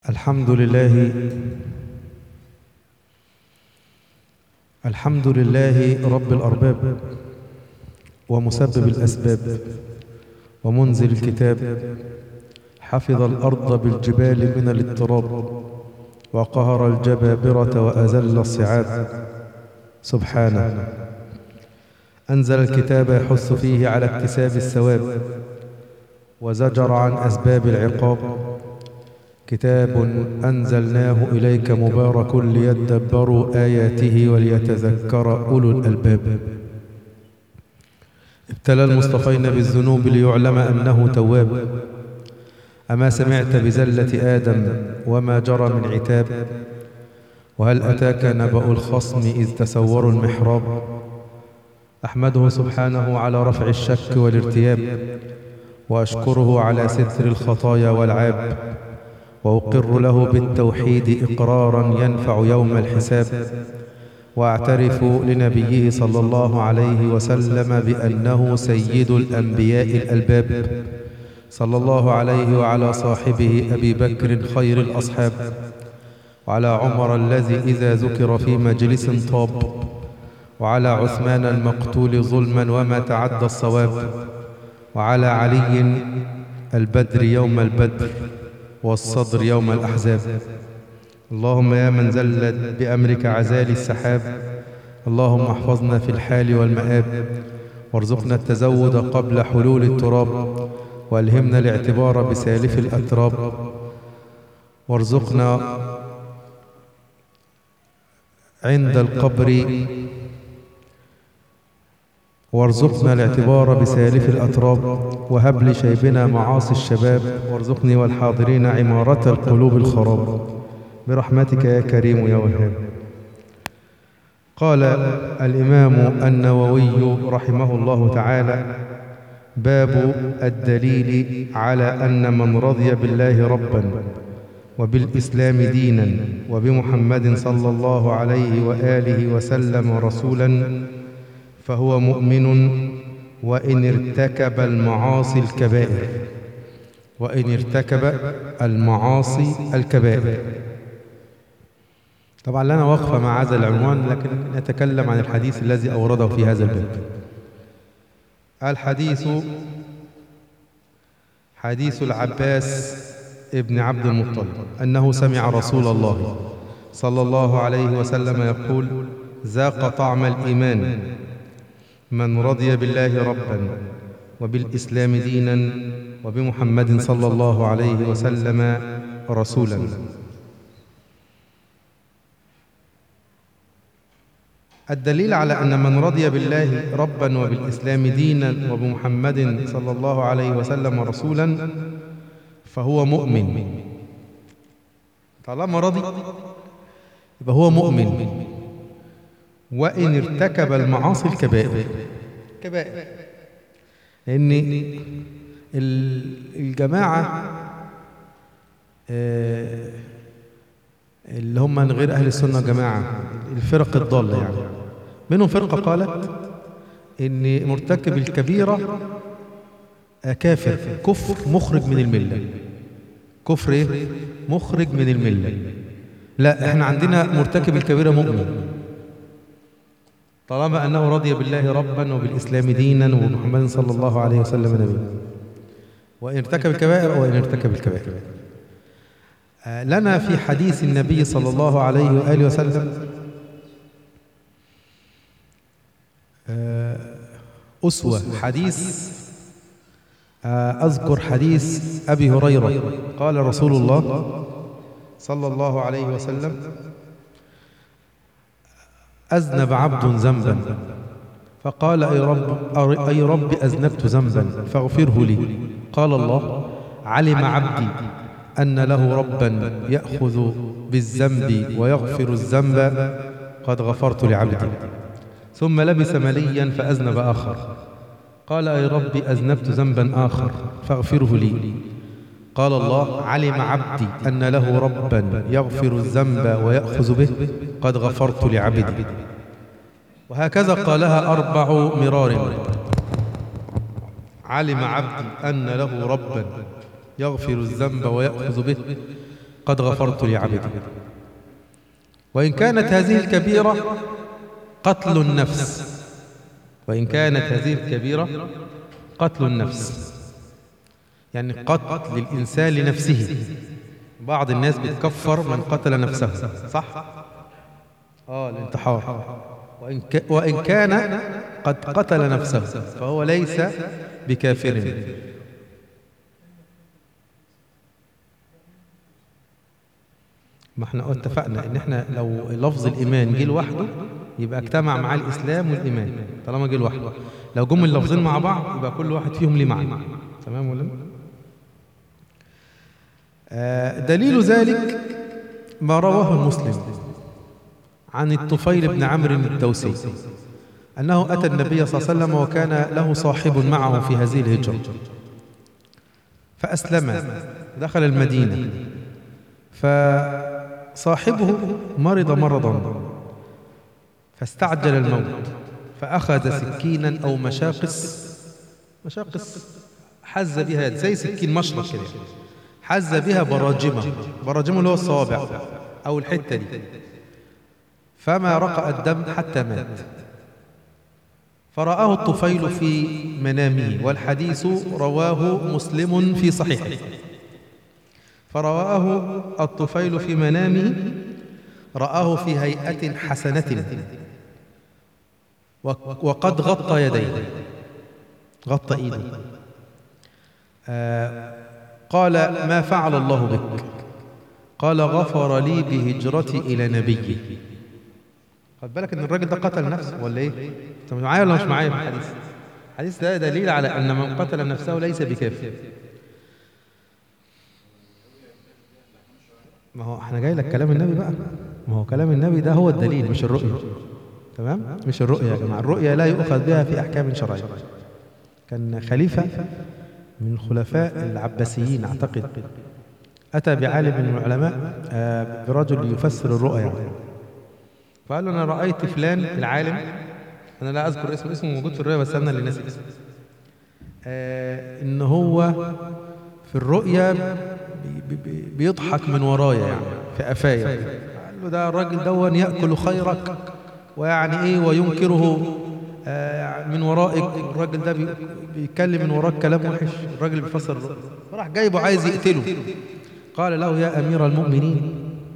الحمد لله الحمد لله رب الأرباب ومسبب الأسباب ومنزل الكتاب حفظ الأرض بالجبال من الاضطراب وقهر الجبابرة وأزل الصعاب سبحانه أنزل الكتاب يحث فيه على اكتساب الثواب وزجر عن أسباب العقاب كتاب أنزلناه إليك مبارك ليدبروا آياته وليتذكر أولو الألباب ابتلى المصطفين بالذنوب ليعلم أنه تواب أما سمعت بزلة آدم وما جرى من عتاب وهل أتاك نبأ الخصم إذ تسوروا المحراب أحمده سبحانه على رفع الشك والارتياب وأشكره على ستر الخطايا والعاب وأقر له بالتوحيد إقرارا ينفع يوم الحساب وأعترف لنبيه صلى الله عليه وسلم بأنه سيد الأنبياء الألباب صلى الله عليه وعلى صاحبه أبي بكر خير الأصحاب وعلى عمر الذي إذا ذكر في مجلس طاب وعلى عثمان المقتول ظلما وما تعدى الصواب وعلى علي البدر يوم البدر والصدر يوم الأحزاب اللهم يا من زلت بأمرك عزال السحاب اللهم احفظنا في الحال والمآب وارزقنا التزود قبل حلول التراب والهمنا الاعتبار بسالف الأتراب وارزقنا عند القبر وارزقنا الاعتبار بسالف الأتراب وهب لشيبنا معاصي الشباب وارزقني والحاضرين عمارة القلوب الخراب برحمتك يا كريم يا وهاب قال الإمام النووي رحمه الله تعالى باب الدليل على أن من رضي بالله ربا وبالإسلام دينا وبمحمد صلى الله عليه وآله وسلم رسولا فهو مؤمن وإن ارتكب المعاصي الكبائر وإن ارتكب المعاصي الكبائر طبعا لنا وقفة مع هذا العنوان لكن نتكلم عن الحديث الذي أورده في هذا الباب الحديث حديث العباس ابن عبد المطلب أنه سمع رسول الله صلى الله عليه وسلم يقول ذاق طعم الإيمان من رضي بالله ربا وبالإسلام دينا وبمحمد صلى الله عليه وسلم رسولا الدليل على أن من رضي بالله ربا وبالإسلام دينا وبمحمد صلى الله عليه وسلم رسولا فهو مؤمن طالما رضي يبقى هو مؤمن وإن ارتكب المعاصي الكبائر كبائر لأن الجماعة اللي هم من غير أهل السنة جماعة الفرق الضالة يعني منهم فرقة قالت إن مرتكب الكبيرة كافر كفر مخرج من الملة كفر إيه؟ مخرج من الملة لا احنا عندنا مرتكب الكبيرة مؤمن طالما أنه رضي بالله ربا وبالإسلام دينا ومحمد صلى الله عليه وسلم نبيا وإن ارتكب الكبائر وإن ارتكب الكبائر لنا في حديث النبي صلى الله عليه وآله وسلم أسوة حديث أذكر حديث أبي هريرة قال رسول الله صلى الله عليه وسلم أذنب عبد ذنبا فقال أي رب, أي رب أذنبت ذنبا فاغفره لي قال الله علم عبدي أن له ربا يأخذ بالذنب ويغفر الذنب قد غفرت لعبدي ثم لبس مليا فأذنب آخر قال أي رب أذنبت ذنبا آخر فاغفره لي قال الله علم عبدي أن له ربا يغفر الذنب ويأخذ به قد غفرت لعبدي وهكذا قالها أربع مرار علم عبدي أن له ربا يغفر الذنب ويأخذ به قد غفرت لعبدي وإن كانت هذه الكبيرة قتل النفس وإن كانت هذه الكبيرة قتل النفس يعني قتل الإنسان لنفسه بعض الناس بتكفر من قتل نفسه صح؟ آه الانتحار وإن, ك... وإن كان قد قتل نفسه فهو ليس بكافر ما احنا اتفقنا ان احنا لو لفظ الايمان جه لوحده يبقى اجتمع معاه الاسلام والايمان طالما جه لوحده لو جم اللفظين مع بعض يبقى كل واحد فيهم ليه معنى تمام ولا آه دليل ذلك ما رواه مسلم عن الطفيل بن عمرو الدوسي أنه أتى النبي صلى الله عليه وسلم وكان له صاحب معه في هذه الهجرة فأسلم دخل المدينة فصاحبه مرض مرضا فاستعجل الموت فأخذ سكينا أو مشاقص مشاقص حز بها زي سكين مشرق كده حز بها براجمة براجمة اللي هو الصوابع أو الحتة دي فما رقأ الدم حتى مات فرآه الطفيل في منامه والحديث رواه مسلم في صحيحه فرآه الطفيل في منامه رآه في هيئة حسنة وقد غطى يديه غطى ايده آه قال ما فعل الله بك قال غفر لي بهجرتي إلى نبيه خد بالك ان الراجل ده قتل نفسه ولا ايه انت معايا ولا مش معايا في الحديث الحديث ده دليل على ان من قتل نفسه ليس بكافر ما هو احنا جاي لك كلام النبي بقى ما هو كلام النبي ده هو الدليل مش الرؤية تمام مش الرؤية يا جماعة الرؤية لا يؤخذ بها في أحكام شرعية كان خليفة من الخلفاء العباسيين أعتقد أتى بعالم من العلماء برجل يفسر الرؤيا يعني فقال له أنا رأيت فلان العالم أنا لا أذكر اسمه اسمه موجود في الرؤيا بس أنا اللي ناسي اسمه إن هو في الرؤيا بيضحك من ورايا يعني في قفايا قال له ده الراجل دون يأكل خيرك ويعني إيه وينكره من ورائك الراجل ده بيتكلم من وراك كلام وحش الراجل بيفسر الرؤيا فراح جايبه عايز يقتله قال له يا أمير المؤمنين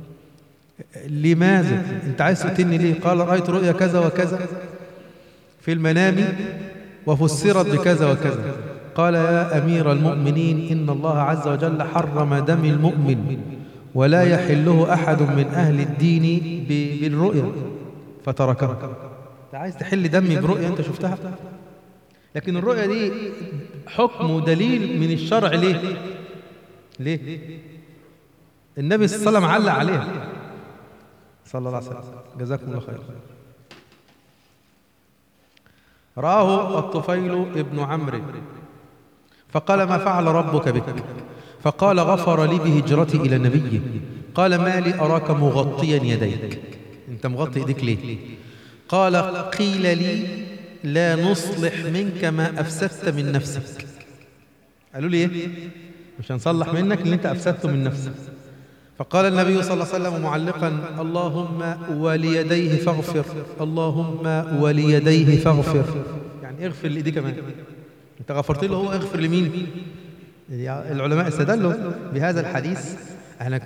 لماذا انت عايز تقتلني ليه قال رأيت رؤيا كذا وكذا في المنام وفسرت بكذا وكذا قال يا أمير المؤمنين إن الله عز وجل حرم دم المؤمن ولا يحله أحد من أهل الدين بالرؤيا فتركه انت عايز تحل دمي برؤيا انت شفتها لكن الرؤيا دي حكم ودليل من الشرع ليه ليه النبي صلى الله عليه وسلم علق عليها صلى الله عليه وسلم جزاكم الله خير رآه الطفيل ابن عمرو فقال ما فعل ربك بك فقال غفر لي بهجرتي إلى نبيه قال ما لي أراك مغطيا يديك أنت مغطي يديك ليه قال قيل لي لا نصلح منك ما أفسدت من نفسك قالوا لي إيه مش هنصلح منك اللي أنت أفسدته من نفسك فقال النبي صلى الله عليه وسلم معلقا اللهم وليديه فاغفر اللهم وليديه فاغفر يعني اغفر لإيديه كمان انت غفرت له هو اغفر لمين العلماء استدلوا بهذا الحديث انا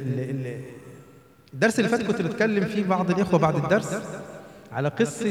الدرس اللي فات كنت بتكلم فيه بعض الاخوه بعد الدرس على قصه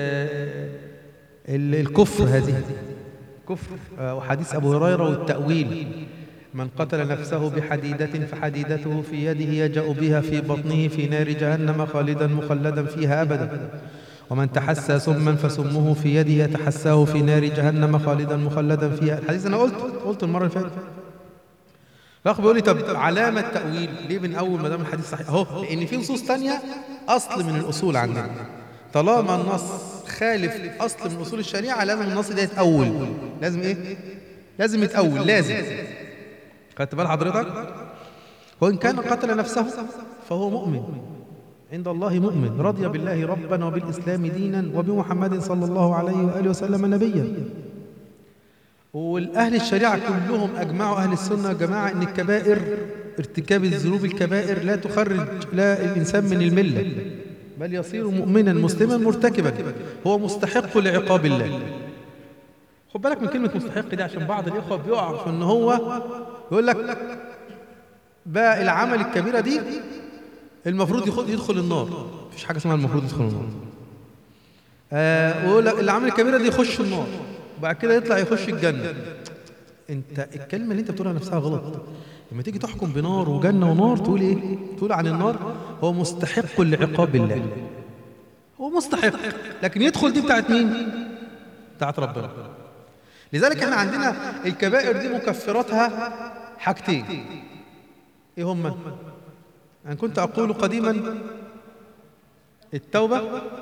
الكفر هذه كفر وحديث ابو هريره والتاويل من قتل نفسه بحديدة فحديدته في يده يجأ بها في بطنه في نار جهنم خالدا مخلدا فيها أبدا ومن تحسى سما فسمه في يده يتحساه في نار جهنم خالدا مخلدا فيها الحديث أنا قلت قلت المرة اللي فاتت الأخ بيقول لي طب علامة تأويل ليه من أول ما دام الحديث صحيح أهو لأن في نصوص تانية أصل من الأصول عندنا طالما النص خالف أصل من أصول الشريعة لازم النص ده يتأول لازم إيه؟ لازم يتأول لازم خدت بال حضرتك وإن كان قتل نفسه فهو مؤمن عند الله مؤمن رضي بالله ربا وبالإسلام دينا وبمحمد صلى الله عليه وآله وسلم نبيا والأهل الشريعة كلهم أجمعوا أهل السنة جماعة أن الكبائر ارتكاب الذنوب الكبائر لا تخرج لا الإنسان من الملة بل يصير مؤمنا مسلما مرتكبا هو مستحق لعقاب الله خد بالك من كلمة مستحق دي عشان بعض الإخوة بيقع في إن هو يقول لك بقى العمل الكبيرة دي المفروض يخد يدخل النار مفيش حاجة اسمها المفروض يدخل النار آه ويقول لك العمل الكبيرة دي يخش النار وبعد كده يطلع يخش الجنة انت الكلمة اللي انت بتقولها نفسها غلط لما تيجي تحكم بنار وجنة ونار تقول ايه تقول عن النار هو مستحق لعقاب الله هو مستحق لكن يدخل دي بتاعت مين بتاعت ربنا لذلك احنا عندنا الكبائر دي مكفراتها حاجتين ايه هما انا كنت اقول قديما التوبة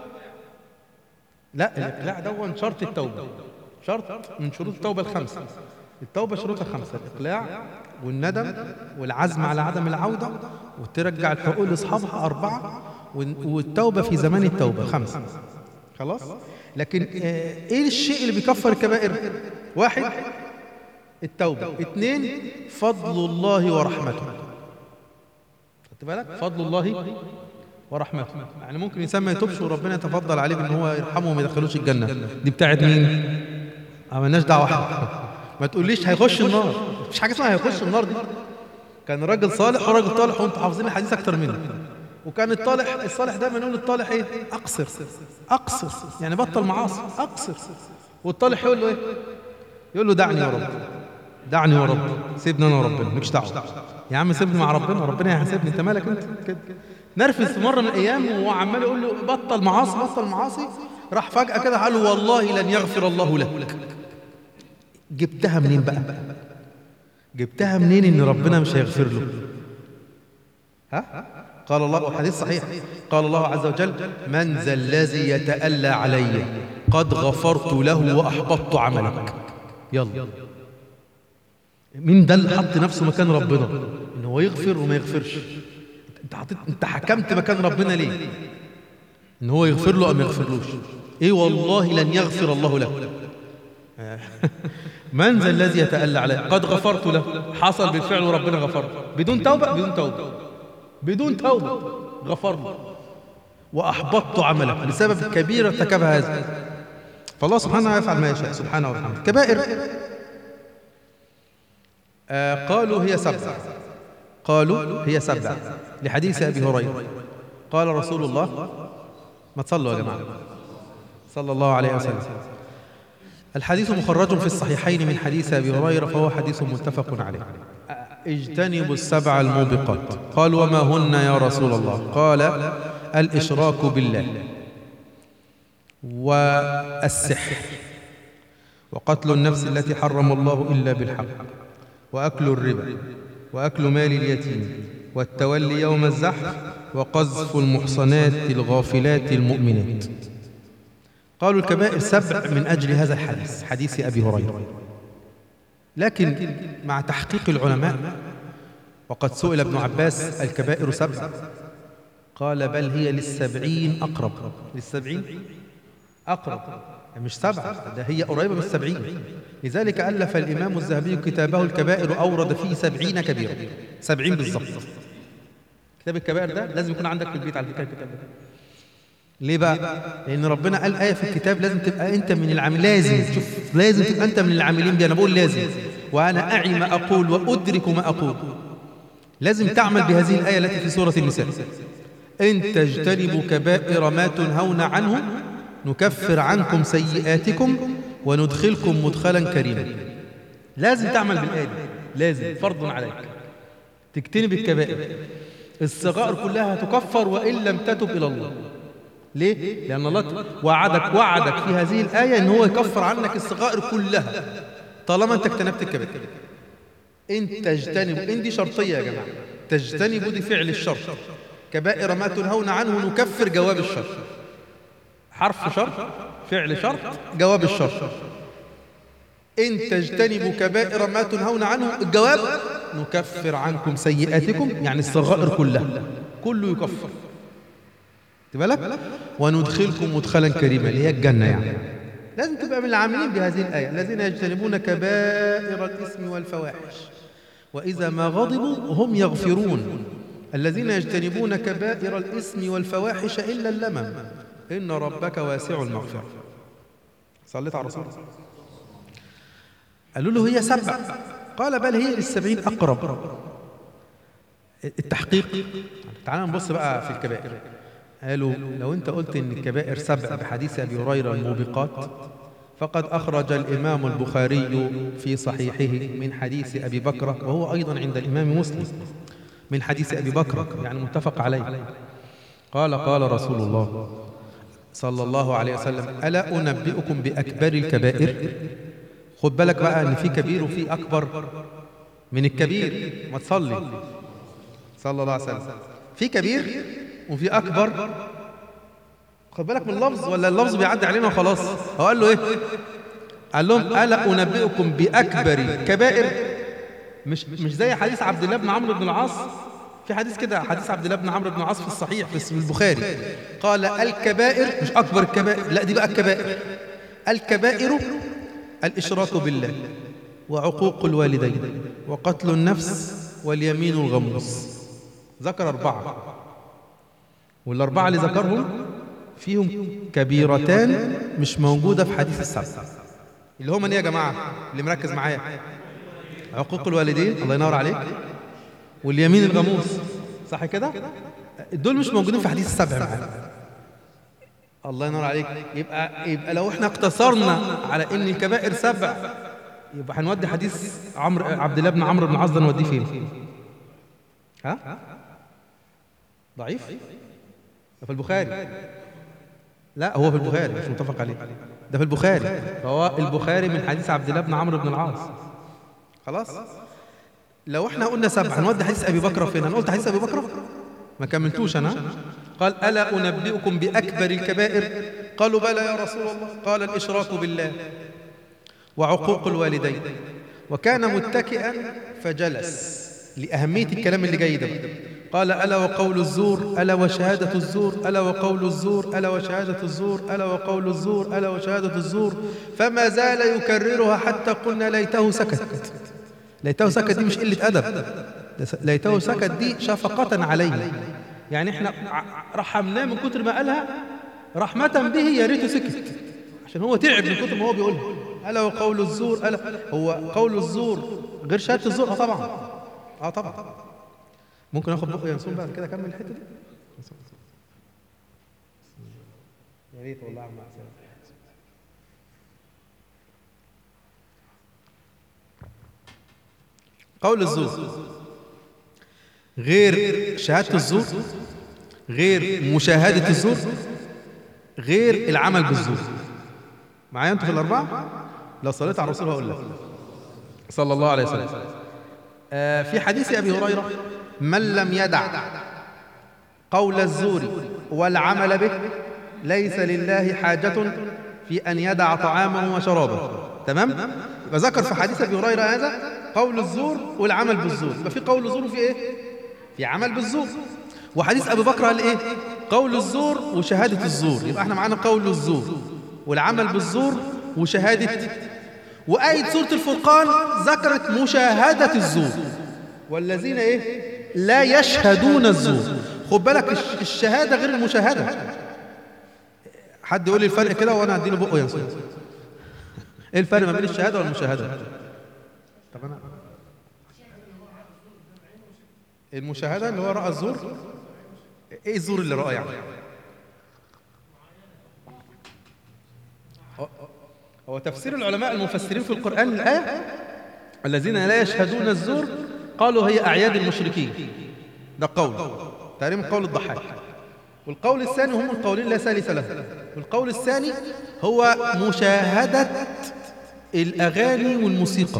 لا الاقلاع ده شرط التوبة شرط من شروط التوبة الخمسة التوبة شروطها خمسة الإقلاع والندم والعزم على عدم العودة وترجع الحقوق لأصحابها أربعة والتوبة في زمان التوبة خمسة خلاص لكن إيه الشيء اللي بيكفر الكبائر واحد التوبة اثنين فضل الله ورحمته خدت بالك فضل الله ورحمته يعني ممكن انسان ما يتوبش وربنا يتفضل عليه بان هو يرحمه وما يدخلوش الجنه دي بتاعت مين مالناش دعوه ما تقوليش هيخش النار مفيش حاجه اسمها هيخش النار دي كان راجل صالح وراجل طالح وانتوا حافظين الحديث اكتر منه وكان الطالح الصالح دايما يقول للطالح ايه اقصر اقصر يعني بطل معاصي اقصر والطالح يقول له ايه يقول له دعني يا رب دعني يا رب سيبني انا وربنا مالكش دعوه يا عم سيبني مع ربنا ربنا هيحاسبني انت مالك انت كده نرفز في مره من الايام وهو عمال يقول له بطل معاصي بطل معاصي راح فجاه كده قال له والله لن يغفر الله لك جبتها منين بقى جبتها منين ان ربنا مش هيغفر له ها قال الله حديث صحيح قال الله عز وجل من ذا الذي يتألى علي قد غفرت له وأحبطت عملك يلا مين ده اللي حط نفسه مكان ربنا ان هو يغفر وما يغفرش انت حطيت انت حكمت مكان ربنا ليه ان هو يغفر له او ما يغفرلوش ايه والله لن يغفر الله له من ذا الذي يتألى عليه قد غفرت له حصل بالفعل وربنا غفر بدون توبة بدون توبة بدون توبة غفر له وأحبطت عملك بسبب كبيرة ارتكبها هذا فالله سبحانه يفعل ما يشاء سبحانه وتعالى كبائر آه قالوا هي سبع قالوا هي سبع لحديث أبي هريرة قال رسول الله ما تصلوا يا جماعة صلى الله عليه وسلم الحديث مخرج في الصحيحين من حديث أبي هريرة فهو حديث متفق عليه اجتنبوا السبع الموبقات قال وما هن يا رسول الله قال الإشراك بالله والسحر وقتل النفس التي حرم الله إلا بالحق وأكل الربا وأكل مال اليتيم والتولي يوم الزحف وقذف المحصنات الغافلات المؤمنات قالوا الكبائر سبع من أجل هذا الحديث حديث أبي هريرة لكن مع تحقيق العلماء وقد سئل ابن عباس الكبائر سبع قال بل هي للسبعين أقرب للسبعين أقرب مش سبعة ده هي قريبة من السبعين لذلك ألف الإمام الذهبي كتابه الكبائر أورد فيه سبعين كبيرة سبعين بالضبط كتاب الكبائر ده لازم يكون عندك في البيت على فكرة الكتاب ده ليه بقى؟ لأن ربنا قال آية في الكتاب لازم تبقى أنت من العاملين لازم شوف لازم تبقى أنت من العاملين دي أنا بقول لازم وأنا أعي ما أقول وأدرك ما أقول لازم تعمل بهذه الآية التي في سورة النساء إن تجتنبوا كبائر ما تنهون عنه نكفر عنكم سيئاتكم وندخلكم مدخلا كريما لازم تعمل بالآية دي لازم فرض عليك تجتنب الكبائر الصغائر كلها تكفر وإن لم تتب إلى الله ليه؟ لأن الله وعدك وعدك في هذه الآية أن هو يكفر عنك الصغائر كلها طالما أنت اجتنبت الكبائر إن تجتنبوا إن دي شرطية يا جماعة تجتنبوا دي فعل الشرط كبائر ما تنهون عنه نكفر جواب الشرط حرف شرط فعل شرط جواب الشرط إن تجتنبوا كبائر ما تنهون عنه الجواب نكفر عنكم سيئاتكم يعني الصغائر كلها كله يكفر بالك وندخلكم مدخلا كريما اللي هي الجنة يعني لازم تبقى من العاملين بهذه الآية الذين يجتنبون كبائر الإثم والفواحش وإذا ما غضبوا هم يغفرون الذين يجتنبون كبائر الإثم والفواحش إلا اللمم إن ربك واسع المغفرة صليت على الرسول قالوا له هي سبع قال بل هي للسبعين أقرب التحقيق تعال نبص بقى في الكبائر قالوا لو انت قلت ان الكبائر سبع بحديث ابي هريره الموبقات فقد اخرج الامام البخاري في صحيحه من حديث ابي بكر وهو ايضا عند الامام مسلم من حديث ابي بكر يعني متفق عليه قال قال رسول الله صلى الله عليه وسلم الا انبئكم باكبر الكبائر خد بالك بقى ان في كبير وفي اكبر من الكبير ما تصلي صلى الله عليه وسلم في كبير وفي اكبر خد بالك من اللفظ ولا اللفظ بيعدي علينا وخلاص هو قال له ايه قال لهم الا انبئكم باكبر كبائر مش مش زي حديث عبد الله بن عمرو بن العاص في حديث كده حديث عبد الله بن عمرو بن العاص في الصحيح في البخاري قال الكبائر مش اكبر الكبائر لا دي بقى الكبائر الكبائر الاشراك بالله وعقوق الوالدين وقتل النفس واليمين الغموس ذكر أربعة والأربعة اللي ذكرهم فيهم كبيرتان مش موجودة في حديث السبع اللي هم ايه يا جماعة اللي مركز معايا عقوق الوالدين الله ينور عليك واليمين الغموس صح كده دول مش موجودين في حديث السبع معانا الله ينور عليك يبقى يبقى لو احنا اقتصرنا على ان الكبائر سبع يبقى هنودي حديث عمرو عبد الله بن عمرو بن العاص ده نوديه فين؟ ها؟ ضعيف؟ ده في البخاري لا هو في البخاري مش متفق عليه ده في البخاري فهو البخاري من حديث عبد الله بن عمرو بن العاص خلاص لو احنا قلنا سبعة هنودي حديث ابي بكر فين انا قلت حديث ابي بكر ما كملتوش انا قال الا انبئكم باكبر الكبائر قالوا بلى يا رسول الله قال الاشراك بالله وعقوق الوالدين وكان متكئا فجلس لأهمية الكلام اللي جاي ده قال ألا وقول الزور ألا وشهادة الزور ألا وقول الزور ألا وشهادة الزور ألا وقول الزور ألا وشهادة الزور فما زال يكررها حتى قلنا ليته سكت ليته سكت دي مش قلة أدب ليته سكت دي شفقة عليه يعني احنا رحمناه من كتر ما قالها رحمة به يا ريته سكت عشان هو تعب من كتر ما هو بيقولها ألا وقول الزور ألا هو قول الزور غير شهادة الزور اه طبعا اه طبعا ممكن اخد بقى ينسون بعد كده اكمل الحته دي يا ريت والله عم قول الزور غير شهادة الزور غير مشاهدة الزور غير العمل بالزور معايا انتوا في الأربعة؟ لو صليت على الرسول هقول لك صلى الله عليه وسلم آه في حديث أبي هريرة من لم يدع قول الزور والعمل به ليس لله حاجة في أن يدع طعامه وشرابه تمام؟ وذكر في حديث أبي هريرة هذا قول الزور والعمل بالزور يبقى في قول الزور وفي إيه؟ في عمل بالزور وحديث أبي بكر قال إيه؟ قول الزور وشهادة الزور يبقى احنا معانا قول الزور والعمل بالزور وشهادة وآية سورة الفرقان ذكرت مشاهدة الزور والذين إيه؟ لا يشهدون الزور خد بالك الشهادة غير المشاهدة حد يقول لي الفرق كده وأنا أديله بقه ينصر إيه الفرق ما بين الشهادة والمشاهدة؟ طب أنا المشاهدة اللي هو رأى الزور إيه الزور اللي رأى يعني؟ هو تفسير العلماء المفسرين في القرآن الآية الذين لا يشهدون الزور قالوا هي أعياد المشركين ده قول تقريبا قول الضحاك والقول الثاني هم القولين لا ثالث له والقول الثاني هو مشاهدة الأغاني والموسيقى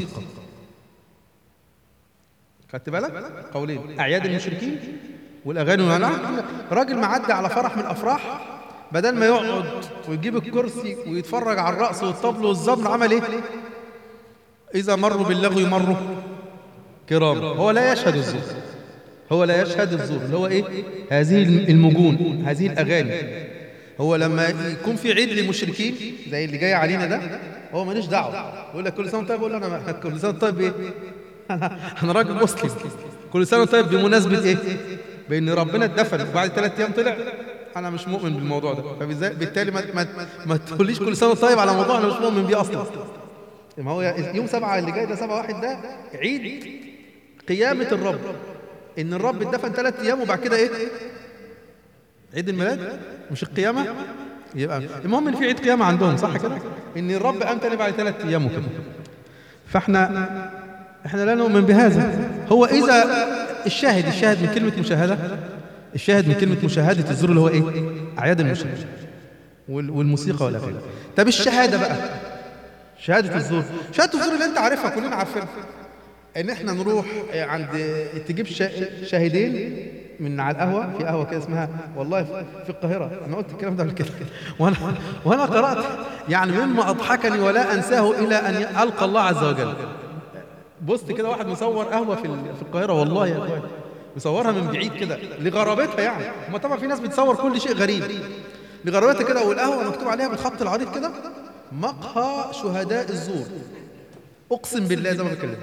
خدت بالك قولين أعياد المشركين والأغاني والألعاب راجل معدي على فرح من الأفراح بدل ما يقعد ويجيب الكرسي ويتفرج على الرقص والطبل والزمر عمل ايه اذا مروا باللغو مروا كرام هو لا يشهد الزور هو لا يشهد الزور اللي هو ايه هذه المجون هذه الاغاني هو لما يكون في عيد للمشركين زي اللي جاي علينا ده هو ماليش دعوه يقول لك كل سنه طيب يقول له انا كل سنه طيب ايه انا انا راجل مسلم كل سنه طيب بمناسبه ايه بان ربنا اتدفن وبعد ثلاث ايام طلع انا مش مؤمن بالموضوع ده فبالتالي ما ما, ما تقوليش كل سنه طيب على موضوع انا مش مؤمن بيه اصلا ما هو يوم سبعة اللي جاي ده سبعة واحد ده عيد قيامة الرب إن الرب اتدفن ثلاث أيام وبعد كده إيه؟ عيد الميلاد مش القيامة يبقى المهم إن في عيد قيامة عندهم صح كده؟ إن الرب قام تاني بعد ثلاث أيام وكده فإحنا إحنا لا نؤمن بهذا هو إذا الشاهد الشاهد من كلمة مشاهدة الشاهد من كلمة مشاهدة الزور اللي هو إيه؟ أعياد المشاهدة والموسيقى والأغاني طب الشهادة بقى شهادة الزور شهادة الزور اللي انت عارفها كلنا عارفينها ان احنا نروح عند تجيب شاهدين من على القهوة في قهوة كده اسمها والله في القاهرة انا قلت الكلام ده قبل كده وانا وانا قرأت يعني مما اضحكني ولا انساه الى ان القى الله عز وجل بصت كده واحد مصور قهوة في في القاهرة والله يا اخويا مصورها من بعيد كده لغرابتها يعني ما طبعا في ناس بتصور كل شيء غريب لغرابتها كده والقهوة مكتوب عليها بالخط العريض كده مقهى شهداء الزور اقسم بالله زي ما بكلمك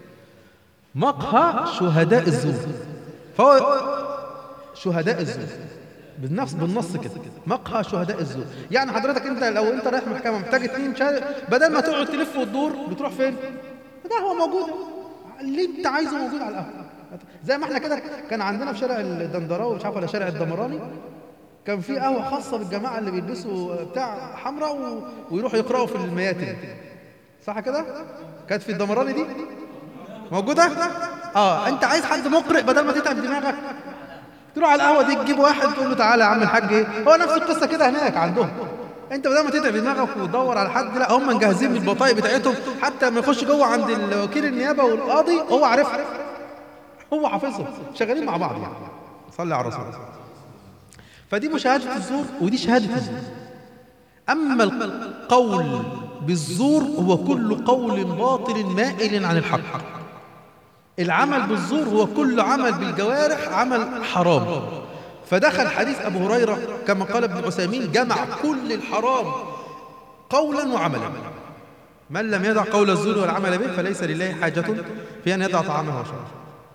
مقهى شهداء الزور فهو شهداء الزور بالنفس بالنص كده مقهى شهداء الزور يعني حضرتك انت لو انت رايح محكمه محتاج اتنين شهد بدل ما تقعد تلف وتدور بتروح فين؟ ده هو موجود اللي انت عايزه موجود على القهوه زي ما احنا كده كان عندنا في شارع الدندراوي مش عارف ولا شارع الدمراني كان في قهوة خاصة بالجماعة اللي بيلبسوا بتاع حمراء و... ويروحوا يقرأوا في المياتم صح كده؟ كانت في الدمراني دي؟ موجودة؟ اه انت عايز حد مقرئ بدل ما تتعب دماغك تروح على القهوة دي تجيب واحد تقول له تعالى يا عم الحاج ايه؟ هو نفس القصة كده هناك عندهم انت بدل ما تتعب دماغك وتدور على حد لا هم مجهزين بالبطايق بتاعتهم حتى ما يخش جوه عند وكيل النيابة والقاضي هو عارفها هو حافظهم شغالين مع بعض يعني صلي على الرسول فدي مشاهدة الزور ودي شهادة الزور أما القول بالزور هو كل قول باطل مائل عن الحق العمل بالزور هو كل عمل بالجوارح عمل حرام فدخل حديث أبو هريرة كما قال ابن عثيمين جمع كل الحرام قولا وعملا من لم يدع قول الزور والعمل به فليس لله حاجة في أن يدع طعامه وشرابه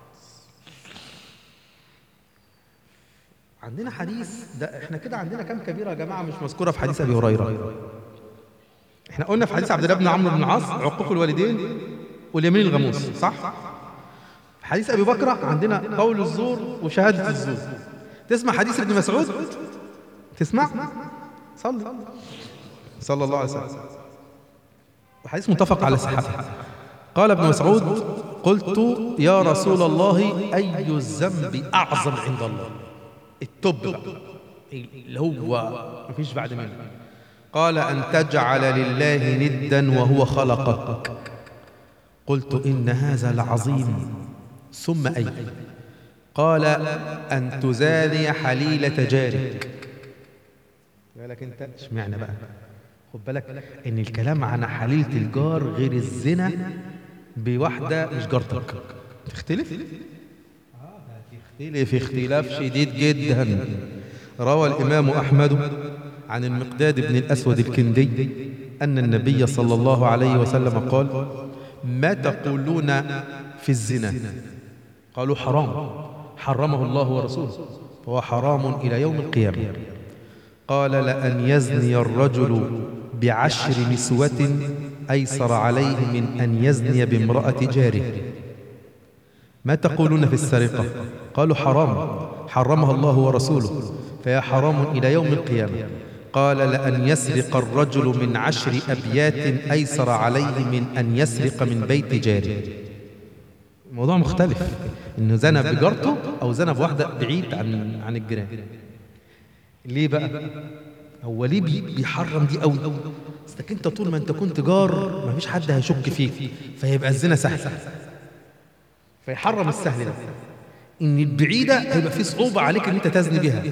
عندنا حديث ده احنا كده عندنا كم كبيرة يا جماعة مش مذكورة في حديث أبي هريرة احنا قلنا في حديث عبد الله بن عمرو بن العاص عقوق الوالدين واليمين الغموس صح؟ في حديث أبي بكر عندنا قول الزور وشهادة الزور تسمع حديث ابن مسعود؟ تسمع؟ صلي صلى الله عليه وسلم وحديث متفق على صحته قال ابن مسعود قلت يا رسول الله أي الذنب أعظم عند الله التوب بقى اللي هو مفيش بعد منه قال أن تجعل لله ندا وهو خلقك قلت إن هذا لعظيم ثم أي قال أن تزاني حليلة جارك بالك أنت اشمعنى بقى خد بالك إن الكلام عن حليلة الجار غير الزنا بواحدة مش جارتك تختلف؟ في اختلاف شديد جدا روى الإمام أحمد عن المقداد بن الأسود الكندي أن النبي صلى الله عليه وسلم قال ما تقولون في الزنا قالوا حرام حرمه الله ورسوله فهو حرام إلى يوم القيامة قال لأن يزني الرجل بعشر نسوة أيسر عليه من أن يزني بامرأة جاره ما تقولون في السرقة قالوا حرام حرمها الله ورسوله فهي حرام إلى يوم القيامة قال لأن يسرق الرجل من عشر أبيات أيسر عليه من أن يسرق من بيت جاره الموضوع مختلف إنه زنى بجارته أو زنى بواحدة بعيد عن عن الجيران ليه بقى؟ هو ليه بيحرم دي قوي؟ اصلك انت طول ما انت كنت جار مفيش حد هيشك فيك فيبقى الزنا سهل فيحرم السهل ده ان البعيده هيبقى في صعوبه عليك ان انت تزني بها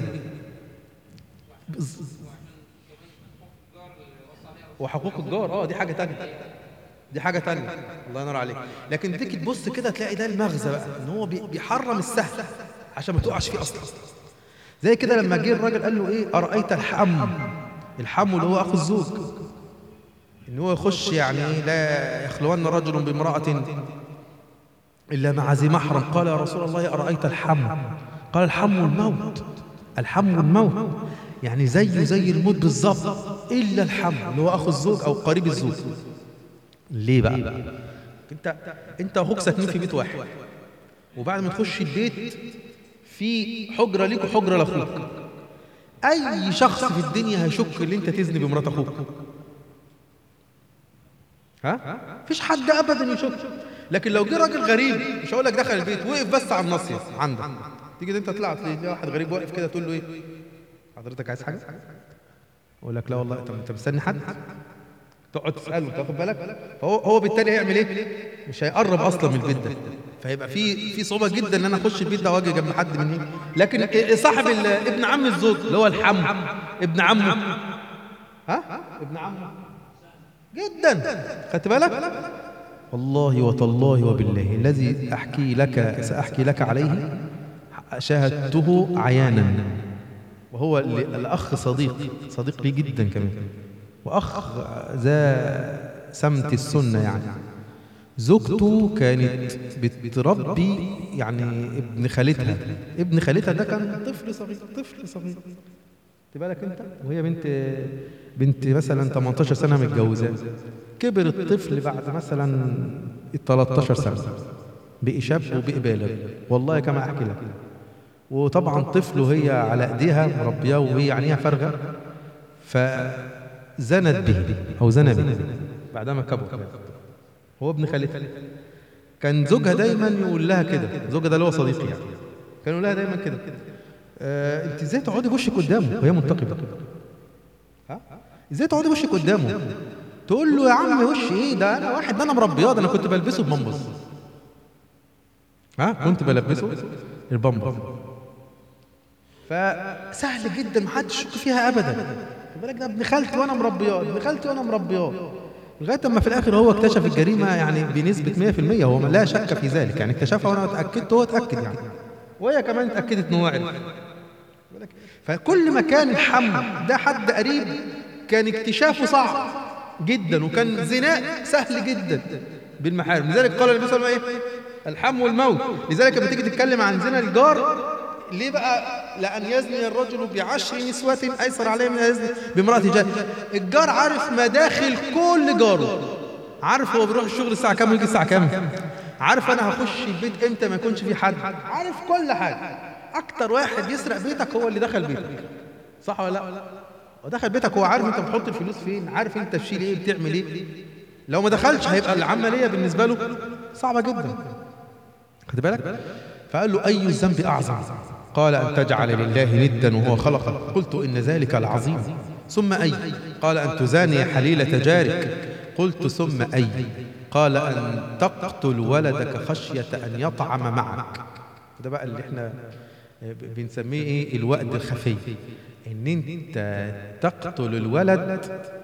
وحقوق الجار اه دي حاجه تانية دي حاجه تانية الله ينور عليك لكن تيجي تبص كده تلاقي ده المغزى بقى ان هو بيحرم السهل عشان ما تقعش فيه اصلا زي كده لما جه الراجل قال له ايه ارايت الحم الحم اللي هو اخو الزوج ان هو يخش يعني لا يخلون رجل بامراه إلا مع ذي محرم قال يا رسول الله أرأيت الحم قال الحم الموت الحم الموت يعني زيه زي الموت بالظبط إلا الحم اللي هو أخو الزوج أو قريب الزوج ليه بقى انت انت واخوك ساكنين في بيت واحد وبعد ما تخش البيت في حجره ليك وحجره لاخوك اي شخص في الدنيا هيشك ان انت تزني بمرات اخوك ها مفيش حد ابدا يشك لكن لو جه راجل غريب مش هقول لك دخل البيت وقف بس على الناصيه عندك تيجي انت تطلع تلاقي واحد غريب واقف كده تقول له ايه حضرتك عايز حاجه يقول لك لا والله طب انت مستني حد تقعد تساله تاخد بالك فهو هو بالتالي هيعمل ايه مش هيقرب اصلا من البيت ده فيبقى في في صعوبه جدا ان انا اخش البيت ده واجي جنب حد من هنا لكن صاحب ابن عم الزوج اللي هو الحم ابن عمه ها ابن عمه جدا خدت بالك والله وتالله وبالله الذي احكي لك ساحكي لك عليه شاهدته عيانا وهو الاخ صديق صديق لي جدا كمان واخ ذا سمت السنه يعني زوجته كانت بتربي يعني ابن خالتها ابن خالتها ده كان طفل صغير طفل صغير خد بالك انت وهي بنت بنت مثلا 18 سنه متجوزه كبر الطفل بعد مثلا 13 سنه بقي شاب وبقي بالغ والله كما احكي لك وطبعا طفل وهي على ايديها مربياه وهي عينيها فارغه فزنت به او زنى به بعدما كبر هو ابن خالتها كان زوجها دايما يقول لها كده زوجها ده اللي هو صديقي يعني كان يقول لها دايما كده آه انت ازاي تقعدي بوشك قدامه وهي منتقبه ها ازاي تقعدي بوشك قدامه تقول له يا عم وش ايه ده انا واحد ده انا مربياه ده انا كنت بلبسه بمنبس ها كنت بلبسه البمبس فسهل جدا ما حدش يشك فيها ابدا خد بالك ده ابن خالتي وانا مربياه ابن خالتي وانا مربياه لغايه اما في الاخر هو اكتشف الجريمه يعني بنسبه 100% هو لا شك في ذلك يعني اكتشفها وانا اتاكدت هو اتاكد يعني وهي كمان اتاكدت ان هو عرف فكل ما كان الحم ده حد قريب كان اكتشافه صعب جدا وكان زناء سهل جدا بالمحارم لذلك قال النبي صلى الله عليه وسلم ايه الحم والموت لذلك لما تيجي تتكلم عن زنا الجار ليه بقى لأن يزني الرجل بعشر نسوة أيسر عليه من يزني بامرأة جار الجار عارف مداخل كل جاره عارف هو بيروح الشغل الساعة كام ويجي الساعة كام عارف أنا هخش البيت إمتى ما يكونش في حد عارف كل حاجة أكتر واحد يسرق بيتك هو اللي دخل بيتك صح ولا لا ودخل بيتك هو عارف أنت بتحط الفلوس فين عارف أنت تشيل إيه بتعمل إيه لو ما دخلش هيبقى العملية بالنسبة له صعبة جدا خد بالك فقال له أي الذنب أعظم قال أن تجعل لله ندا وهو خلقك قلت إن ذلك العظيم ثم أي قال أن تزاني حليلة جارك قلت ثم أي قال أن تقتل ولدك خشية أن يطعم معك ده بقى اللي احنا بنسميه ايه الوقت الخفي ان انت تقتل الولد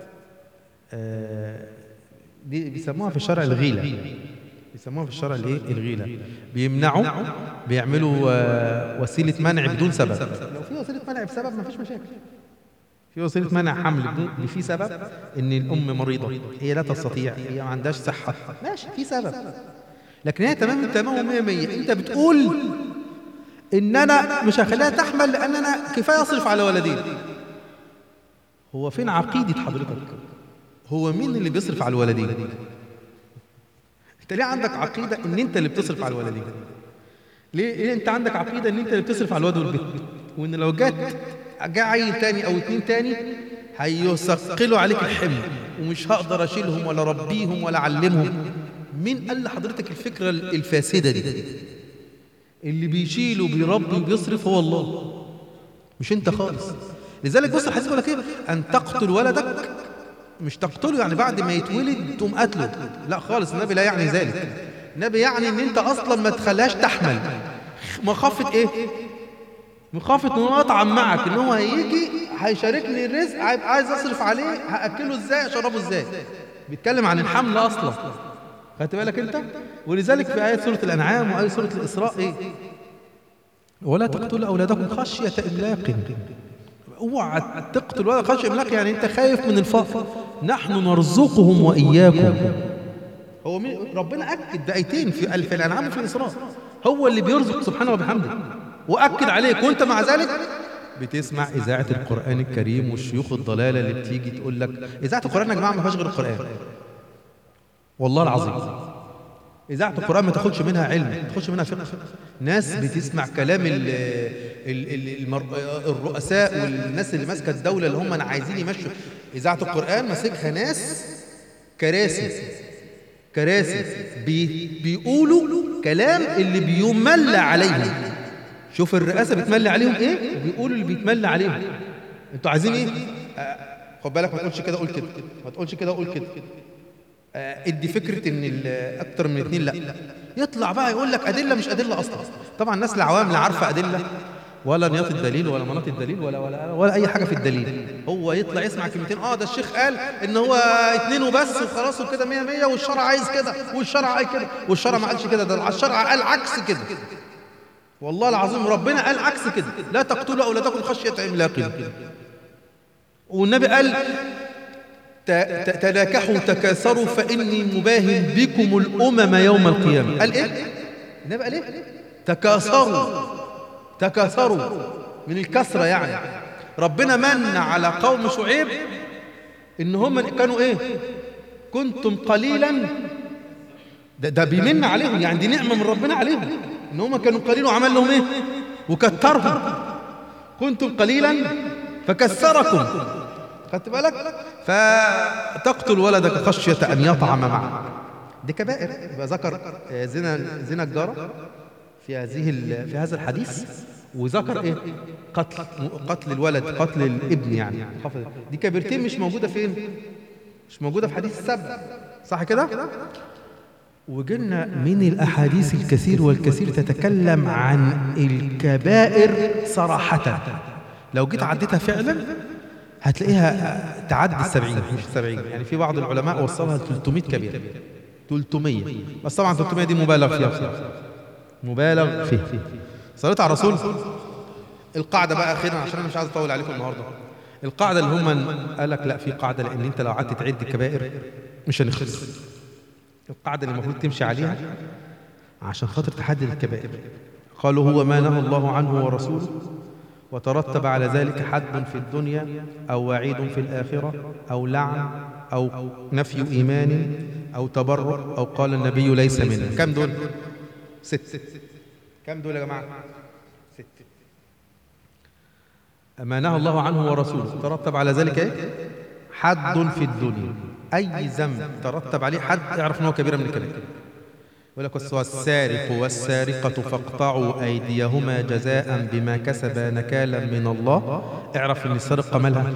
آه دي بيسموها في الشرع الغيله بيسموها في الشرع الايه الغيله بيمنعوا بيعملوا وسيله منع بدون سبب لو في وسيله منع بسبب ما فيش مشاكل في وسيله منع حمل بدون في سبب ان الام مريضه هي لا تستطيع هي ما عندهاش صحه ماشي في سبب لكن هي تمام تمام 100 100 انت بتقول ان انا مش هخليها تحمل لان انا كفايه اصرف على ولدين هو فين عقيده حضرتك هو مين اللي بيصرف على الولدين انت ليه عندك عقيده ان انت اللي بتصرف على الولدين ليه ليه انت عندك عقيده ان انت اللي بتصرف على الواد والبنت وان لو جت جاء عيل تاني او اتنين تاني هيثقلوا عليك الحمل ومش هقدر اشيلهم ولا اربيهم ولا اعلمهم مين قال لحضرتك الفكره الفاسده دي اللي بيشيل وبيربي وبيصرف هو الله مش انت خالص لذلك بص الحديث بيقول لك ايه ان تقتل ولدك مش تقتله يعني بعد ما يتولد تقوم قتله لا خالص النبي لا يعني ذلك النبي يعني ان انت اصلا ما تخليهاش تحمل مخافه ايه مخافه ان هو يطعم معك ان هو هيجي هيشاركني الرزق هيبقى عايز اصرف عليه هاكله ازاي اشربه ازاي بيتكلم عن الحمل اصلا خدت بالك انت ولذلك في ايات سوره الانعام وايه سوره الاسراء ايه ولا تقتلوا اولادكم خشيه املاق اوعى تقتل ولا خشيه املاق يعني انت خايف من الفقر نحن نرزقهم واياكم هو مين ربنا اكد بايتين في في الانعام وفي الاسراء هو اللي بيرزق سبحانه وبحمده واكد عليك وانت مع ذلك بتسمع اذاعه القران الكريم والشيوخ الضلاله اللي بتيجي تقول لك اذاعه القران يا جماعه ما فيهاش غير القران والله العظيم إذاعة القرآن ما تاخدش منها علم ما تاخدش منها فقه ناس بتسمع كلام ال ال ال المر... الرؤساء والناس اللي ماسكة الدولة اللي هم عايزين يمشوا إذاعة القرآن ماسكها ناس كراسي كراسي بي... بيقولوا كلام اللي بيملى عليهم شوف الرئاسة بتملى عليهم إيه بيقولوا اللي بيتملى عليهم أنتوا عايزين إيه آه، خد بالك ما تقولش كده قول كده ما تقولش كده قول كده آه، ادي فكره ان ال- اكتر من اتنين لا يطلع بقى يقول لك ادله مش ادله اصلا طبعا الناس العوام لا عارفه ادله ولا نياط الدليل ولا مناط الدليل ولا ولا ولا اي حاجه في الدليل هو يطلع يسمع كلمتين اه ده الشيخ قال ان هو اتنين وبس وخلاص وكده 100 100 والشرع عايز كده والشرع عايز كده والشرع ما قالش كده ده الشرع قال عكس كده والله العظيم ربنا قال عكس كده لا تقتلوا اولادكم خشيه املاق والنبي قال ت- ت- تناكحوا تكاثروا فإني مباهن بكم الأمم يوم القيامة قال إيه؟ النبي قال إيه؟ تكاثروا تكاثروا من الكثرة يعني ربنا من على قوم شعيب إن هم كانوا إيه؟ كنتم قليلا ده, ده بيمن عليهم يعني دي نعمة من ربنا عليهم إن هم كانوا قليل وعمل لهم إيه؟ وكترهم كنتم قليلا فكسركم خدت بالك فتقتل ولدك خشية أن يطعم معك دي كبائر يبقى ذكر آه، زنا زنا الجارة في هذه ال- في هذا الحديث وذكر ايه قتل قتل الولد قتل الابن يعني حافظ. دي كبيرتين مش موجودة فين مش موجودة في حديث السبع صح كده وجلنا من الأحاديث الكثير والكثير تتكلم عن الكبائر صراحة لو جيت عديتها فعلا هتلاقيها تعدي السبعين مش السبعين يعني في بعض العلماء وصلها ل 300 كبيرة 300 بس طبعا 300 دي مبالغ فيها بصراحة. مبالغ فيها صليت على الرسول القاعدة بقى أخيرا عشان أنا مش عايز أطول عليكم النهاردة القاعدة اللي هم قال لك لا في قاعدة لأن أنت لو قعدت تعد الكبائر مش هنخلص القاعدة اللي المفروض تمشي عليها عشان خاطر تحدد الكبائر قالوا هو ما نهى الله عنه ورسوله وترتب على ذلك حد في الدنيا أو وعيد في الآخرة أو لعن أو نفي إيمان أو تبرع أو قال النبي ليس منا كم دول؟ ست كم دول يا جماعة؟ ست ما نهى الله عنه ورسوله ترتب على ذلك ايه؟ حد في الدنيا أي ذنب ترتب عليه حد اعرف أنه كبيرة من الكبائر يقول لك والسارق والسارقة فاقطعوا أيديهما جزاء بما كسبا نكالا من الله اعرف أن السرقة مالها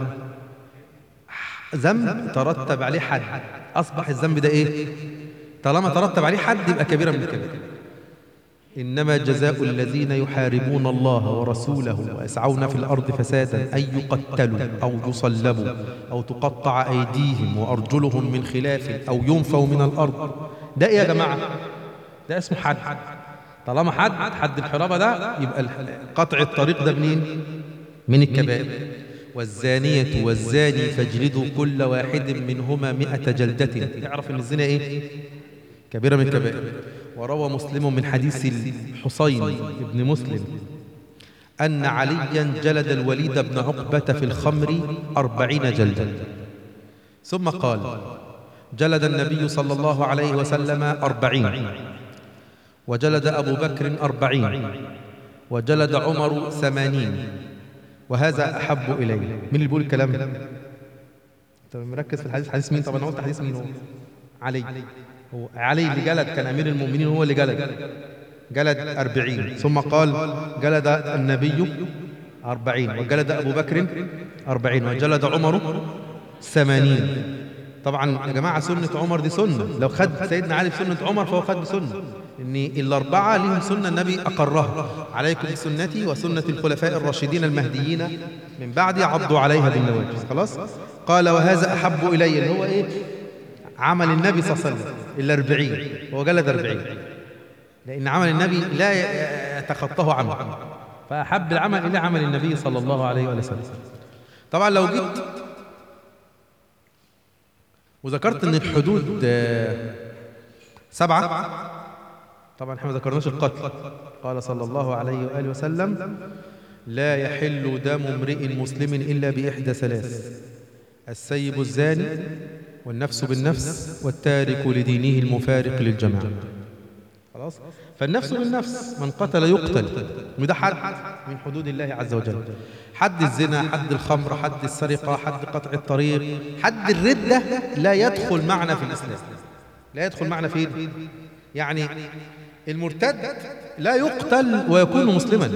ذنب ترتب عليه حد أصبح الذنب ده إيه طالما ترتب عليه حد يبقى كبيرة من الكبائر إنما جزاء الذين يحاربون الله ورسوله ويسعون في الأرض فسادا أن يقتلوا أو يصلبوا أو تقطع أيديهم وأرجلهم من خلاف أو ينفوا من الأرض ده إيه يا جماعة ده اسمه حد طالما حد حد الحرابة ده يبقى الح- قطع الطريق ده منين من الكبائر والزانية والزاني فاجلدوا كل واحد منهما مئة جلدة تعرف ان الزنا ايه كبيرة من الكبائر وروى مسلم من حديث الحصين ابن مسلم أن عليا جلد الوليد بن عقبة في الخمر أربعين جلدة ثم قال جلد النبي صلى الله عليه وسلم أربعين وجلد أبو بكر أربعين وجلد عمر ثمانين وهذا أحب إلي مين اللي بيقول الكلام ده؟ أنت مركز في الحديث حديث مين طب أنا قلت حديث مين هو علي هو علي اللي جلد كان أمير المؤمنين هو اللي جلد جلد أربعين ثم قال جلد النبي أربعين وجلد أبو بكر أربعين وجلد عمر ثمانين طبعا يا جماعة سنة عمر دي سنة لو خد سيدنا علي بسنة عمر فهو خد بسنة إن الأربعة لهم سنة النبي أقرها عليكم بسنتي وسنة الخلفاء الراشدين المهديين من بعدي عضوا عليها بالنواجذ خلاص قال وهذا أحب إلي اللي هو إيه عمل النبي صلى الله عليه وسلم الأربعين هو جلد أربعين لأن عمل النبي لا يتخطاه عمل فأحب العمل إلى عمل النبي صلى الله عليه وسلم طبعا لو جيت وذكرت ان الحدود آه، سبعة طبعا احنا ما ذكرناش القتل قال صلى الله عليه وآله وسلم لا يحل دم امرئ مسلم إلا بإحدى ثلاث السيب الزاني والنفس بالنفس والتارك لدينه المفارق للجماعة خلاص فالنفس بالنفس من قتل يقتل وده حد من حدود الله عز وجل حد الزنا حد الخمر حد السرقة حد قطع الطريق حد الردة لا يدخل معنا في الإسلام لا يدخل معنا فين يعني المرتد لا يقتل ويكون مسلما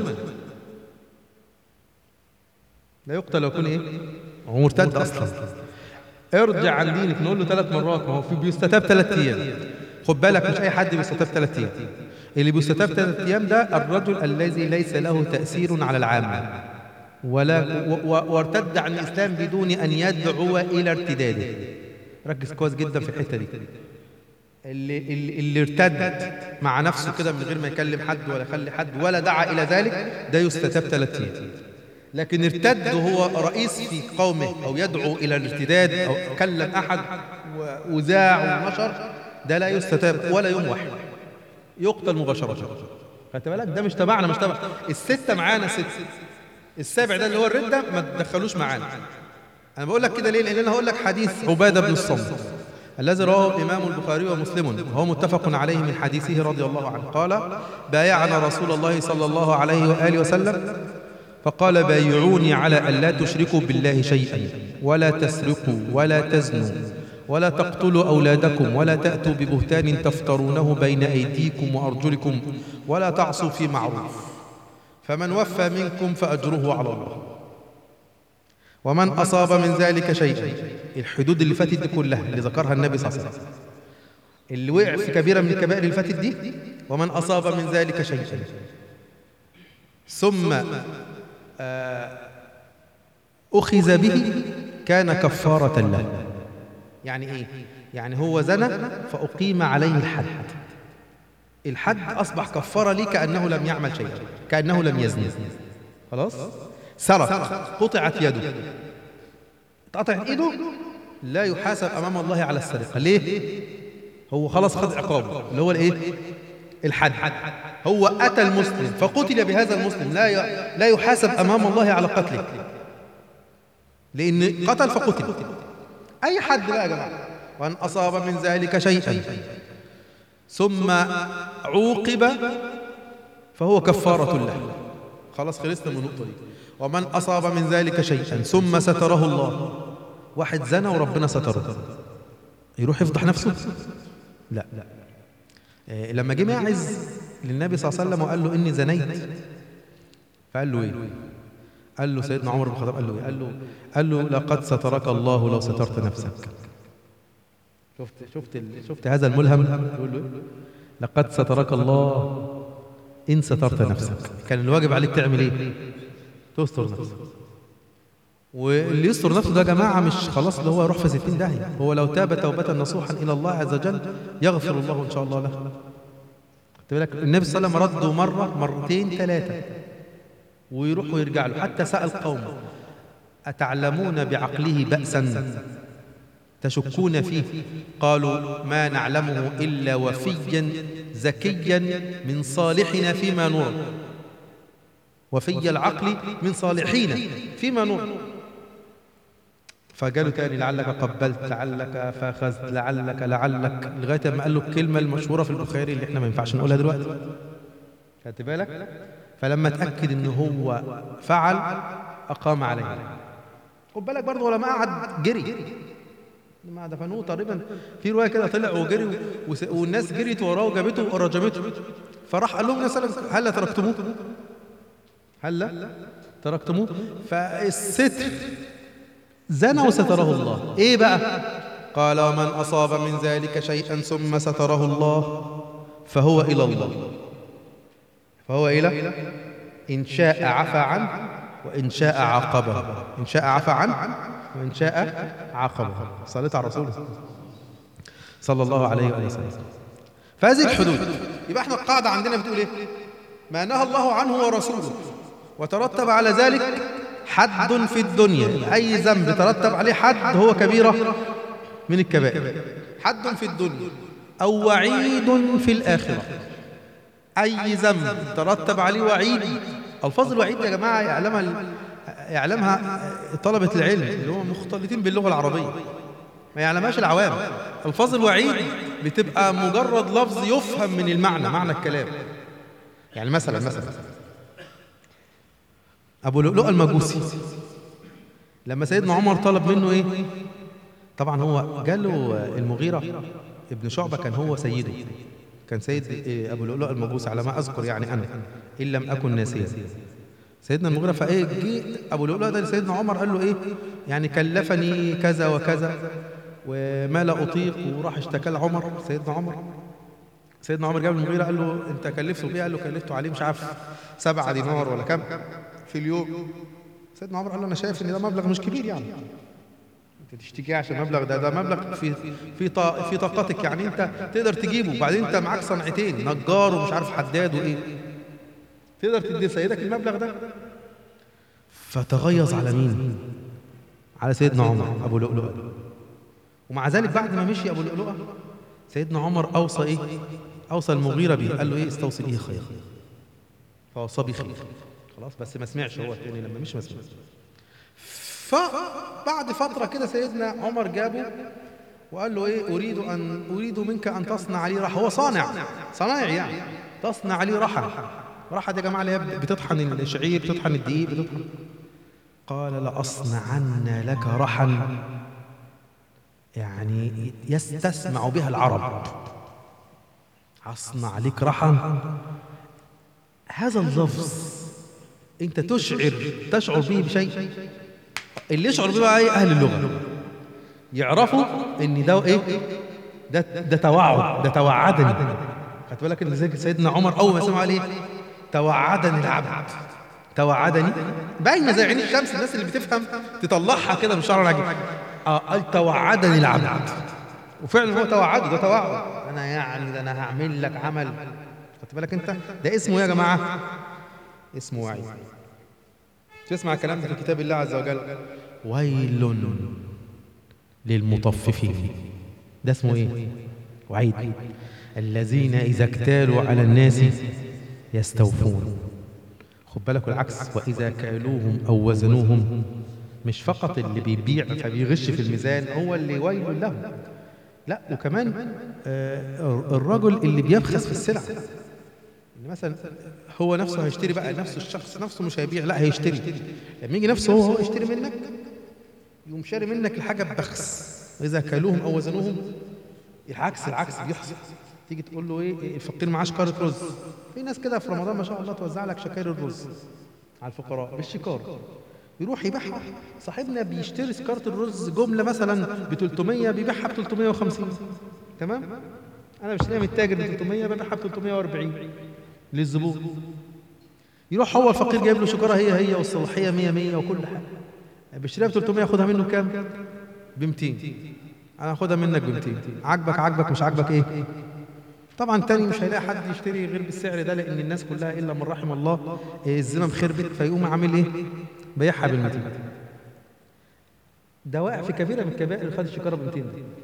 لا يقتل ويكون ايه هو مرتد اصلا ارجع عن دينك نقول له ثلاث مرات ما هو في بيستتاب ثلاث ايام خد بالك مش اي حد بيستتاب ثلاث ايام اللي بيستتاب ثلاث ايام ده الرجل الذي ليس له تاثير على العامه ولا و- و- وارتد عن الاسلام بدون ان يدعو الى ارتداده ركز كويس جدا في الحته دي اللي, اللي, اللي ارتد مع نفسه كده من غير ما يكلم حد ولا يخلي حد ولا دعا الى ذلك ده يستتاب ثلاث ايام لكن ارتد وهو رئيس في قومه او يدعو الى الارتداد او كلم احد و- وذاع ونشر ده لا يستتاب ولا يموح يقتل مباشره خدت بالك ده مش تبعنا مش تبع السته معانا ست السابع ده اللي هو الرده ما تدخلوش معانا انا بقول لك كده ليه لان انا هقول لك حديث عباده بن الصمت الذي رواه الامام البخاري ومسلم وهو متفق عليه من حديثه رضي الله عنه قال بايعنا رسول الله صلى الله عليه واله وسلم فقال بايعوني على ألا تشركوا بالله شيئا ولا تسرقوا ولا تزنوا ولا تقتلوا أولادكم ولا تأتوا ببهتان تفترونه بين أيديكم وأرجلكم ولا تعصوا في معروف فمن وفى منكم فأجره على الله ومن أصاب من ذلك شيئا الحدود اللي فاتت دي كلها اللي ذكرها النبي صلى الله عليه وسلم اللي وقع في كبيرة من الكبائر اللي فاتت دي ومن أصاب من ذلك شيئا ثم أخذ به كان كفارة له يعني إيه؟ يعني هو زنى فأقيم عليه الحد الحد أصبح كفارة لي كأنه لم يعمل شيئا كأنه لم يزني خلاص؟ سرق قطعت يده اتقطعت إيده لا يحاسب أمام الله على السرقة ليه؟ هو خلاص خد عقابه اللي هو الإيه؟ الحد هو أتى المسلم فقتل بهذا المسلم لا ي- لا يحاسب أمام الله على قتله لأن قتل فقتل أي حد بقى يا جماعة وأن أصاب من ذلك شيئا ثم عوقب فهو كفارة له خلاص خلصنا من النقطة دي ومن أصاب من ذلك شيئا ثم ستره الله واحد زنى وربنا ستره يروح يفضح نفسه لا لا آه، لما جه ماعز للنبي صلى الله عليه وسلم وقال له اني زنيت فقال له ايه قال له سيدنا عمر بن الخطاب قال له ايه قال له قال له لقد سترك الله لو سترت نفسك شفت شفت ال- شفت هذا الملهم يقول له إيه؟ لقد سترك الله ان سترت نفسك كان الواجب عليك تعمل ايه تستر نفسك واللي يستر نفسه ده يا جماعه مش خلاص اللي هو يروح في 60 داهيه هو لو تاب توبه نصوحا الى الله عز وجل يغفر الله ان شاء الله له خدت بالك النبي صلى الله عليه وسلم رده مره مرتين ثلاثه ويروح ويرجع له حتى سال قومه اتعلمون بعقله باسا تشكون فيه قالوا ما نعلمه الا وفيا زكيا من صالحنا فيما نرى وفي العقل من صالحين فيما نرى فقالوا تاني لعلك قبلت لعلك فاخذت لعلك لعلك لغايه ما قال له الكلمه المشهوره في البخاري اللي احنا ما ينفعش نقولها دلوقتي خدت بالك فلما اتاكد ان هو فعل اقام عليه خد بالك برضه لما قعد جري لما دفنوه تقريبا في روايه كده طلع وجري وس- والناس جريت وراه وجابته ورجمته فراح قال لهم يا سلام هلا تركتموه هلا تركتموه فالستر زنى وستره الله ايه بقى قال ومن اصاب من ذلك شيئا ثم ستره الله فهو الى الله فهو الى ان شاء عفى عنه وان شاء عاقبه ان شاء عفى عنه وان شاء عاقبه صليت على رسوله صلى الله عليه وآله وسلم فهذه الحدود يبقى احنا القاعده عندنا بتقول ايه ما نهى الله عنه ورسوله وترتب على ذلك حد في الدنيا أي ذنب ترتب عليه حد هو كبيرة من الكبائر حد في الدنيا أو وعيد في الآخرة أي ذنب ترتب عليه وعيد ألفاظ الوعيد يا جماعة يعلمها يعلمها طلبة العلم اللي هم مختلطين باللغة العربية ما يعلمهاش العوام ألفاظ الوعيد بتبقى مجرد لفظ يفهم من المعنى معنى الكلام يعني مثلا مثلا أبو لؤلؤ المجوسي لما سيدنا عمر طلب منه إيه طبعا هو جاله المغيرة ابن شعبة كان هو سيده كان سيد أبو لؤلؤ المجوسي على ما أذكر يعني أنا إن لم أكن ناسيا سيدنا المغيرة فإيه جه أبو لؤلؤ ده لسيدنا عمر قال له إيه يعني كلفني كذا وكذا وما لا أطيق وراح اشتكى لعمر سيدنا عمر سيدنا عمر جاب المغيرة قال له أنت كلفته بيه قال له كلفته عليه مش عارف سبعة دينار ولا كم في اليوم سيدنا عمر قال له أنا شايف إن ده مبلغ مش كبير يعني انت تشتكي عشان المبلغ ده ده مبلغ في في طا في طاقتك يعني انت تقدر تجيبه وبعدين انت معاك صنعتين نجار ومش عارف حداد وايه تقدر تدي سيدك المبلغ ده فتغيظ على مين على سيدنا عمر ابو لؤلؤ ومع ذلك بعد ما مشي ابو لؤلؤ سيدنا عمر اوصى ايه اوصى المغيره به قال له ايه استوصي به خير فوصى به خير خلاص بس ما سمعش هو الثاني لما مش ما سمعش فبعد فترة كده سيدنا عمر جابه وقال له ايه اريد ان اريد منك ان تصنع لي رحى هو صانع صنايعي يعني تصنع لي رحى رحى دي يا جماعه اللي هي بتطحن الشعير بتطحن الدقيق بتطحن قال لاصنعن لك رحى يعني يستسمع بها العرب اصنع لك رحى هذا اللفظ انت تشعر تشعر به بشيء اللي يشعر بيه بقى ايه اهل اللغه يعرفوا ان ده ايه ده ده توعد ده توعدني خدت بالك ان زي سيدنا عمر اول ما سمع عليه توعدني العبد توعدني باينه زي عين الشمس الناس اللي بتفهم تطلعها كده بشعر العجيب اه قال توعدني العبد وفعلا هو توعده ده توعد انا يعني ده انا هعمل لك عمل خدت بالك انت ده اسمه يا جماعه اسمه وعيد تسمع الكلام ده في كتاب الله عز وجل ويل للمطففين ده اسمه ايه وعيد الذين اذا اكتالوا على الناس يستوفون خد بالك العكس واذا كالوهم او وزنوهم مش فقط اللي بيبيع فبيغش في الميزان هو اللي ويل له لا وكمان آه الرجل اللي بيبخس في السلع مثلا هو نفسه هيشتري بقى نفسه الشخص نفسه مش هيبيع لا هيشتري لما يجي نفسه هو هو يشتري منك يقوم شاري منك الحاجه ببخس اذا كلوهم او وزنوهم العكس العكس بيحصل تيجي تقول له ايه الفقير معاه شكاره رز في ناس كده في رمضان ما شاء الله توزع لك شكاير الرز على الفقراء بالشكاره يروح يبيعها صاحبنا بيشتري سكارة الرز جملة مثلا ب 300 بيبيعها ب 350 تمام انا بشتريها من التاجر ب 300 ببيعها ب 340 للزبون يروح هو الفقير جايب له شكاره هي هي والصلاحيه 100 100 وكل حاجه بيشتريها ب 300 ياخدها منه كام؟ ب 200 انا هاخدها منك ب 200 عاجبك عاجبك مش عاجبك ايه؟ طبعا تاني مش هيلاقي حد يشتري غير بالسعر ده لان الناس كلها الا من رحم الله الزمام خربت فيقوم عامل ايه؟ بيعها بال 200 ده واقع في كبيره من الكبائر اللي خد الشكاره ب 200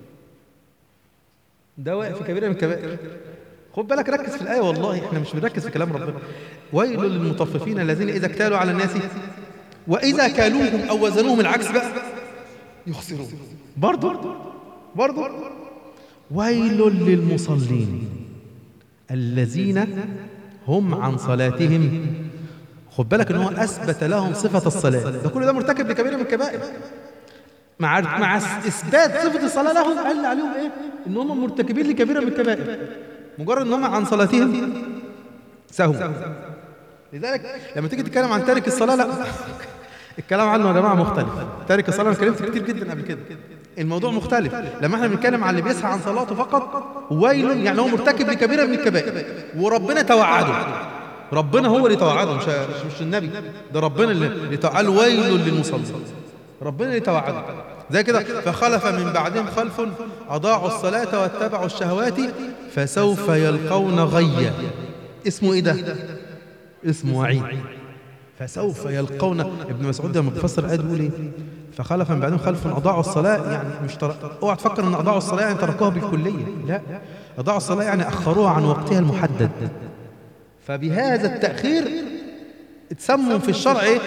ده واقع في كبيره من الكبائر خد بالك ركز في الآية والله احنا مش بنركز في كلام ربنا ويل للمطففين الذين إذا اكتالوا على الناس وإذا كالوهم أو وزنوهم العكس بقى يخسرون برضه برضه ويل للمصلين الذين هم عن صلاتهم خد بالك ان هو اثبت لهم صفه الصلاه ده كل ده مرتكب لكبيره من الكبائر مع مع اثبات صفه الصلاه لهم قال عليهم ايه ان هم مرتكبين لكبيره من الكبائر مجرد ان هم عن صلاتهم سهوا لذلك لما تيجي تتكلم عن تارك الصلاه لا الكلام عنه يا جماعه مختلف تارك الصلاه انا اتكلمت كتير جدا قبل كده الموضوع مختلف لما احنا بنتكلم عن اللي بيسعى عن صلاته فقط ويل يعني هو مرتكب لكبيره من الكبائر وربنا توعده ربنا هو اللي توعده مش مش, مش النبي ده ربنا اللي قال ويل للمصلين ربنا اللي توعده زي كده فخلف من بعدهم خلف أضاعوا الصلاة واتبعوا الشهوات فسوف يلقون غيا اسمه ايه ده اسمه وعيد فسوف يلقون ابن مسعود لما بيفسر الآية بيقول ايه فخلف من بعدهم خلف أضاعوا الصلاة يعني مش تر... اوعى تفكر ان أضاعوا الصلاة يعني تركوها بالكلية لا أضاعوا الصلاة يعني أخروها عن وقتها المحدد فبهذا التأخير اتسموا في الشرع ايه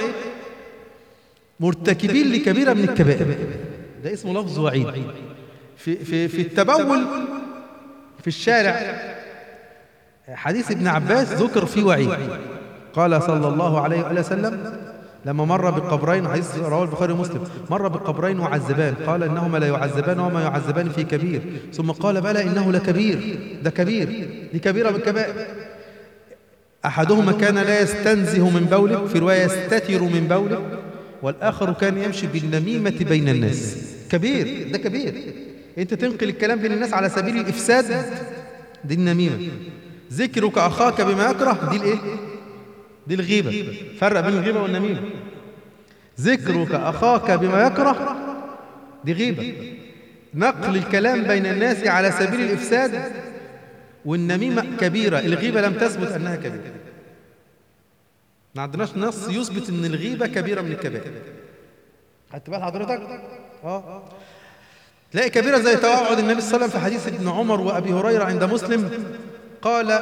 مرتكبين لكبيرة من الكبائر ده اسمه لفظ وعيد في في في التبول في الشارع حديث ابن عباس ذكر فيه وعيد قال صلى الله عليه وآله وسلم لما مر بقبرين حديث رواه البخاري ومسلم مر بقبرين وعذبان قال انهما لا يعذبان وما يعذبان في كبير ثم قال بلى انه لكبير ده كبير دي كبيره من الكبائر احدهما كان لا يستنزه من بوله في روايه يستتر من بوله والاخر كان يمشي بالنميمه بين الناس كبير ده كبير انت تنقل الكلام بين الناس على سبيل الافساد دي النميمه ذكرك اخاك بما يكره دي الايه دي الغيبة فرق بين الغيبة والنميمة ذكرك أخاك بما يكره دي غيبة نقل الكلام بين الناس على سبيل الإفساد والنميمة كبيرة الغيبة لم تثبت أنها كبيرة ما عندناش نص يثبت أن الغيبة كبيرة من الكبائر خدت بال حضرتك؟ اه تلاقي كبيرة زي توعد النبي صلى الله عليه وسلم في حديث ابن عمر وأبي هريرة عند مسلم قال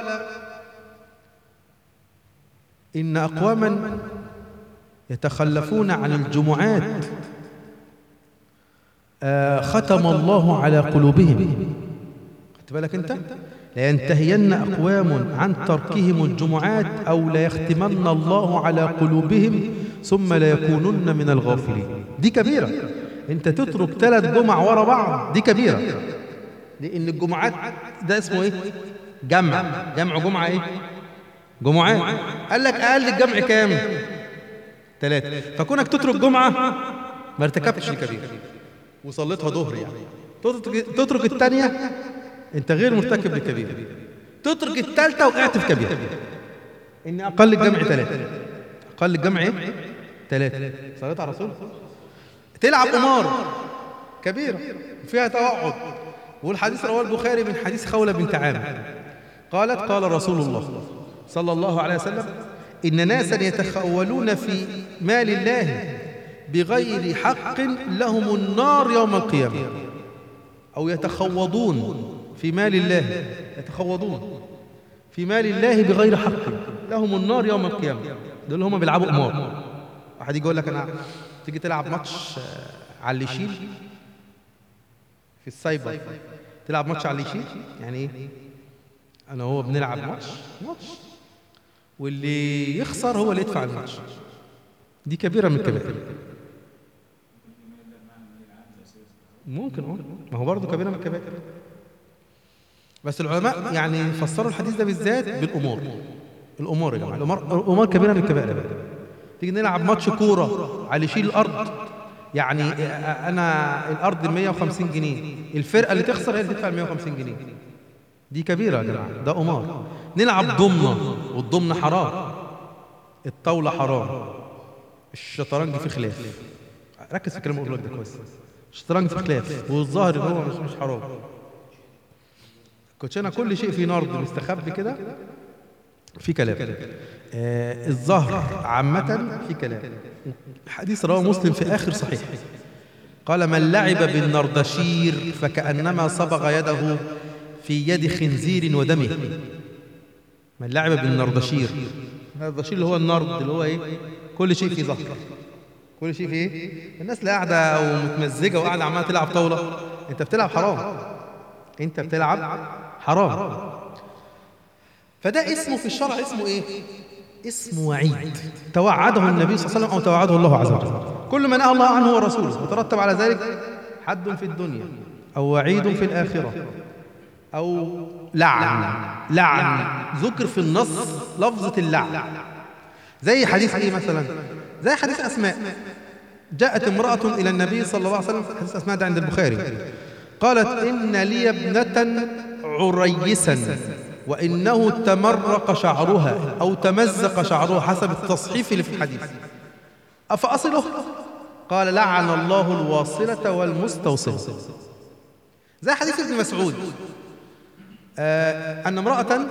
إن أقواما يتخلفون عن الجمعات آه ختم الله على قلوبهم خدت بالك أنت لينتهين أقوام عن تركهم الجمعات أو ليختمن الله على قلوبهم ثم ليكونن من الغافلين دي كبيرة أنت تترك ثلاث جمع ورا بعض دي كبيرة لأن الجمعات ده اسمه إيه جمع جمع جمعة إيه جمعات قال لك اقل الجمع كام ثلاثة فكونك تترك جمعة ما ارتكبتش الكبيرة وصليتها ظهر يعني تترك, تترك الثانية انت غير مرتكب للكبيرة تترك الثالثة وقعت في كبيرة ان اقل الجمع ثلاثة اقل الجمع ايه ثلاثة صليت على رسول تلعب قمار كبيرة فيها توعد والحديث رواه البخاري من حديث خولة بنت عامر قالت قال رسول الله صلى الله عليه وسلم إن ناسا يتخولون في مال الله بغير حق لهم النار يوم القيامة أو يتخوضون في مال الله يتخوضون في مال الله بغير حق لهم النار يوم القيامة دول هم بيلعبوا قمار واحد يجي يقول لك أنا تيجي تلعب ماتش على اللي يشيل في السايبر تلعب ماتش على اللي يشيل يعني ايه انا هو بنلعب ماتش ماتش واللي يخسر هو اللي يدفع الماتش دي كبيرة من الكبائر ممكن اه ما هو برضه كبيرة من الكبائر بس العلماء يعني فسروا الحديث ده بالذات بالأمور الأمور يا جماعة الأمور, الأمور كبيرة من الكبائر تيجي نلعب ماتش كورة على يشيل الأرض يعني أنا الأرض 150 جنيه الفرقة اللي تخسر هي اللي تدفع 150 جنيه دي كبيرة يا جماعة ده قمار نلعب ضمنة والضمنة حرام الطاولة حرام الشطرنج فيه خلاف ركز في الكلام اللي لك ده كويس الشطرنج فيه خلاف والظاهر ان هو مش مش حرام كوتشينة كل شيء فيه نرد مستخبي كده في كلام آه الظهر عامة في كلام حديث رواه مسلم في آخر صحيح قال من لعب بالنردشير فكأنما صبغ يده في يد خنزير ودمه من لعب بالنردشير النردشير اللي هو النرد اللي هو ايه كل شيء فيه ظهر كل شيء فيه ايه الناس اللي قاعده ومتمزجه وقاعده عماله تلعب طاوله انت بتلعب حرام انت بتلعب حرام فده اسمه في الشرع اسمه ايه اسمه وعيد توعده النبي صلى الله عليه وسلم او توعده الله عز وجل كل ما نهى الله عنه ورسوله وترتب على ذلك حد في الدنيا او وعيد في الاخره أو لعن لعن ذكر في النص لفظة اللعن زي حديث إيه مثلا زي حديث أسماء جاءت امرأة إلى النبي صلى الله عليه وسلم حديث أسماء ده عند البخاري قالت إن لي ابنة عريسا وإنه تمرق شعرها أو تمزق شعرها حسب التصحيف اللي في الحديث أفأصله قال لعن الله الواصلة والمستوصلة زي حديث ابن مسعود آه أن امرأة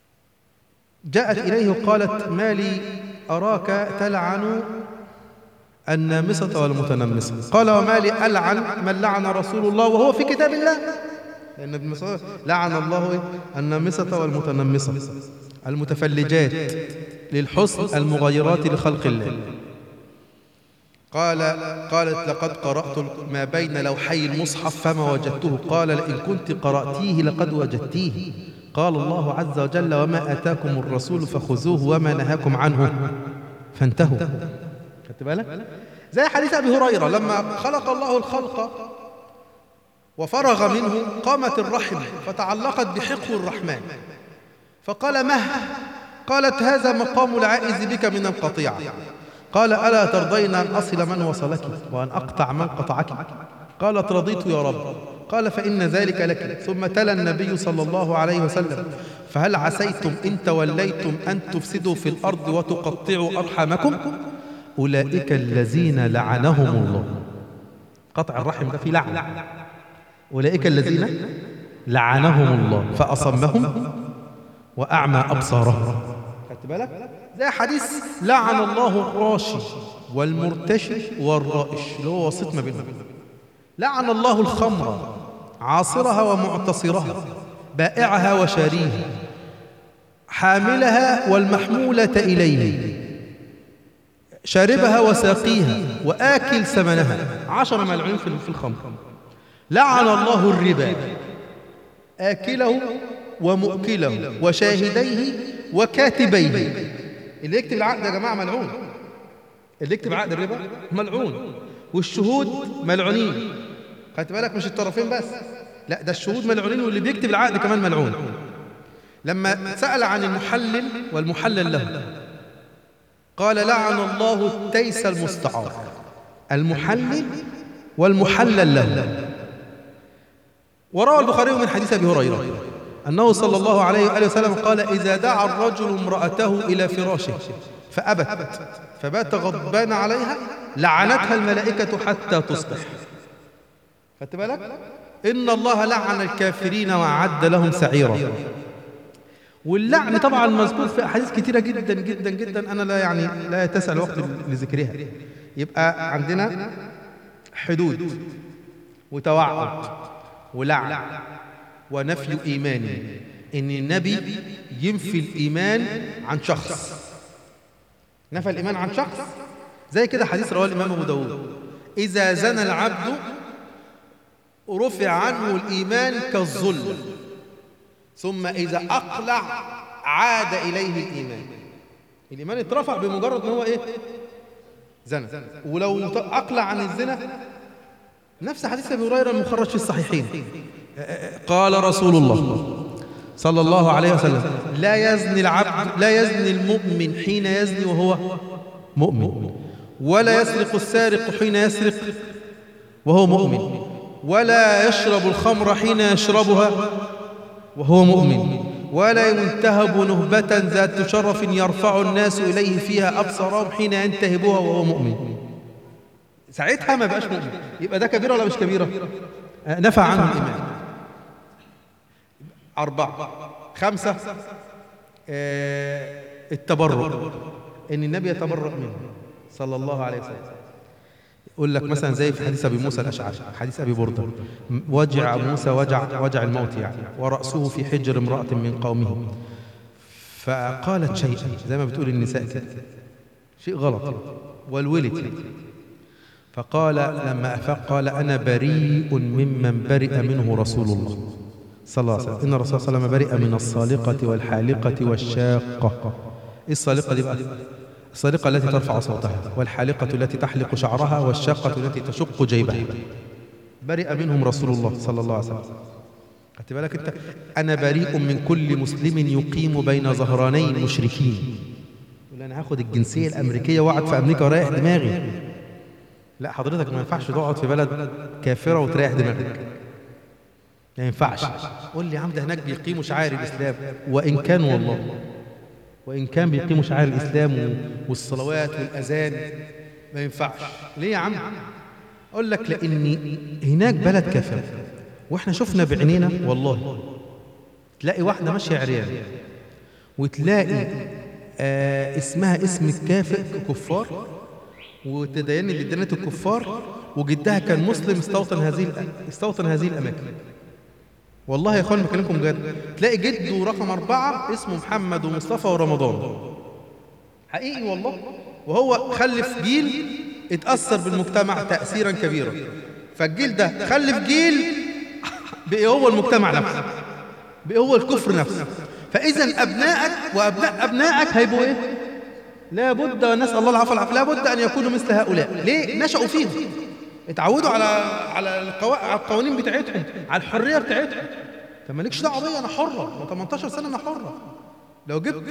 جاءت إليه وقالت ما لي أراك تلعن النامصة والمتنمصة قال وما لي ألعن من لعن رسول الله وهو في كتاب الله لأن ابن مسعود لعن الله إيه؟ النامصة والمتنمصة المتفلجات للحسن المغيرات لخلق الله قال قالت لقد قرأت ما بين لوحي المصحف فما وجدته قال لئن كنت قرأتيه لقد وجدتيه قال الله عز وجل وما أتاكم الرسول فخذوه وما نهاكم عنه فانتهوا خدت بالك زي حديث أبي هريرة لما خلق الله الخلق وفرغ منه قامت الرحم فتعلقت بحقه الرحمن فقال مه قالت هذا مقام العائز بك من القطيعة قال ألا ترضين أن أصل من وصلك وأن أقطع من قطعك قالت رضيت يا رب قال فإن ذلك لك ثم تلا النبي صلى الله عليه وسلم فهل عسيتم إن توليتم أن تفسدوا في الأرض وتقطعوا أرحامكم أولئك الذين لعنهم الله قطع الرحم ده في لعنة أولئك الذين لعنهم الله فأصمهم وأعمى أبصارهم خدت بالك زي حديث لعن الله الراشي والمرتشي والرائش اللي هو وسيط ما بينهم لعن الله الخمر عاصرها ومعتصرها بائعها وشاريها حاملها والمحمولة إليه شاربها وساقيها وآكل ثمنها عشر ملعون في الخمر لعن الله الربا آكله ومؤكله وشاهديه وكاتبيه اللي يكتب العقد يا جماعة ملعون اللي يكتب عقد الربا ملعون والشهود ملعونين خدت بالك مش الطرفين بس لا ده الشهود ملعونين واللي بيكتب العقد كمان ملعون لما سأل عن المحلل والمحلل له قال لعن الله التيس المستعار المحلل والمحلل له وروى البخاري من حديث ابي هريره انه صلى الله عليه واله وسلم قال اذا دعا الرجل امراته الى فراشه فابت فبات غضبان عليها لعنتها الملائكه حتى تصبح خدت بالك ان الله لعن الكافرين واعد لهم سعيرا واللعن طبعا مذكور في احاديث كثيره جدا جدا جدا انا لا يعني لا يتسع الوقت لذكرها يبقى عندنا حدود وتوعد ولعن ونفي ايمان ان النبي ينفي الايمان عن شخص نفى الايمان عن شخص زي كده حديث رواه الامام ابو داود اذا زنى العبد رفع عنه الايمان كالظل ثم إذا أقلع عاد إليه الإيمان الإيمان اترفع بمجرد ما هو إيه زنا ولو أقلع عن الزنا نفس حديث أبي هريرة المخرج في الصحيحين قال رسول الله صلى الله عليه وسلم لا يزني العبد لا يزني المؤمن حين يزني وهو مؤمن ولا يسرق السارق حين يسرق وهو مؤمن ولا يشرب الخمر حين يشربها وهو مؤمن ولا ينتهب نهبة ذات شرف يرفع الناس إليه فيها أبصارهم حين ينتهبوها وهو مؤمن ساعتها ما بقاش مؤمن يبقى ده كبيرة ولا مش كبيرة نفع عنه الإيمان أربعة خمسة آه التبرع إن النبي يتبرع منه صلى الله عليه وسلم يقول لك مثلا زي في حديث ابي موسى الاشعري حديث ابي برده وجع موسى وجع وجع الموت يعني وراسه في حجر امراه من قومه فقالت شيئا زي ما بتقول النساء كده شيء غلط والولد فقال لما افاق قال انا بريء ممن برئ منه رسول الله صلى الله عليه وسلم ان الرسول صلى الله عليه وسلم برئ من الصالقه والحالقه والشاقه ايه الصالقه دي بقى الصادقة التي ترفع صوتها والحالقة التي تحلق شعرها والشاقة التي تشق جيبها برئ منهم رسول الله صلى الله عليه وسلم خدت بالك انت انا بريء من كل مسلم يقيم بين ظهراني المشركين يقول انا هاخد الجنسيه الامريكيه واقعد في امريكا ورايح دماغي لا حضرتك ما ينفعش تقعد في بلد كافره وتريح دماغك ما ينفعش قول لي يا عم ده هناك بيقيموا شعائر الاسلام وان كان والله وإن كان بيقيموا شعائر الإسلام والصلوات والأذان ما ينفعش ليه يا عم أقول لك لأن هناك بلد كافر وإحنا شفنا بعينينا والله تلاقي واحدة ماشية عريان وتلاقي آه اسمها اسم الكافر كفار وتدينت بديانة الكفار وجدها كان مسلم استوطن هذه استوطن هذه الأماكن والله يا اخوان بكلمكم بجد تلاقي جده رقم أربعة اسمه محمد ومصطفى ورمضان حقيقي والله وهو خلف جيل اتأثر بالمجتمع تأثيرا كبيرا فالجيل ده خلف جيل بقى هو المجتمع نفسه بقى هو الكفر نفسه فإذا أبنائك وأبناء أبنائك هيبقوا إيه؟ لابد نسأل الله العفو والعافية لابد أن يكونوا مثل هؤلاء ليه؟ نشأوا فيهم اتعودوا على على القوا... على القوانين بتاعتهم على الحرية بتاعتهم طب مالكش دعوة بيا أنا حرة أنا 18 سنة أنا حرة لو جبت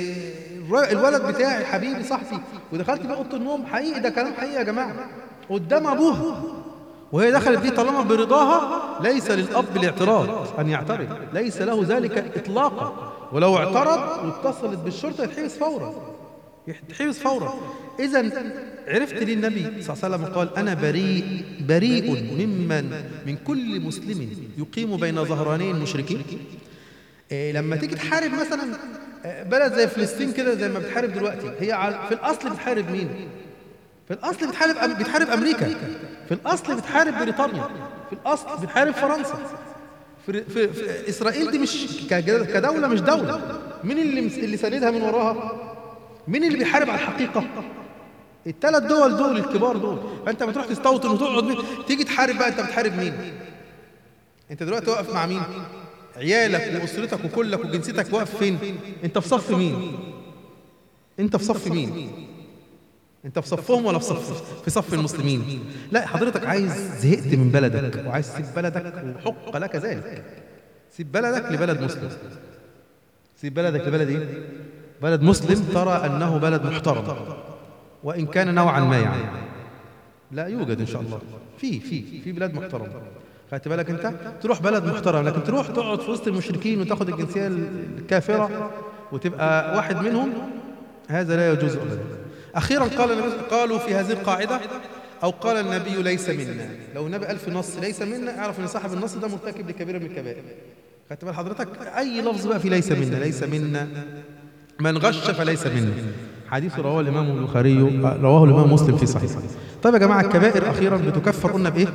الولد بتاعي حبيبي صاحبي ودخلت بقى اوضه النوم حقيقي ده كلام حقيقي يا جماعه قدام ابوها وهي دخلت دي طالما برضاها ليس للاب الاعتراض ان يعترض ليس له ذلك اطلاقا ولو اعترض واتصلت بالشرطه يتحبس فورا يتحبس فورا اذا عرفت ليه النبي صلى الله عليه وسلم قال انا بريء بريء ممن من كل مسلم يقيم بين ظهراني المشركين إيه لما تيجي تحارب مثلا بلد زي فلسطين كده زي ما بتحارب دلوقتي هي في الاصل بتحارب مين في الاصل بتحارب بتحارب امريكا في الاصل بتحارب بريطانيا في الاصل بتحارب فرنسا في, في, في اسرائيل دي مش كدوله مش دوله مين اللي اللي ساندها من وراها مين اللي بيحارب على الحقيقه الثلاث دول دول الكبار دول فانت بتروح تستوطن وتقعد مين تيجي تحارب بقى انت بتحارب مين انت دلوقتي واقف مع مين عيالك واسرتك وكلك وجنسيتك واقف فين انت في صف مين انت في صف مين انت في صفهم ولا في صف في صف المسلمين لا حضرتك عايز زهقت من بلدك وعايز تسيب بلدك وحق لك ذلك سيب بلدك لبلد مسلم سيب بلدك لبلد ايه بلد مسلم ترى انه بلد محترم وان كان نوعا ما يعني لا يوجد ان شاء الله في في في بلاد محترمه خدت بالك انت تروح بلد محترم لكن تروح تقعد في وسط المشركين وتاخد الجنسيه الكافره وتبقى واحد منهم هذا لا يجوز ابدا اخيرا قال النبي قالوا في هذه القاعده او قال النبي ليس منا لو النبي قال في نص ليس منا اعرف ان صاحب النص ده مرتكب لكبيره من الكبائر خدت بال حضرتك اي لفظ بقى في ليس منا ليس منا من غش فليس منا حديث رواه الامام البخاري رواه الامام مسلم في صحيح طيب يا جماعه الكبائر اخيرا بتكفر قلنا بايه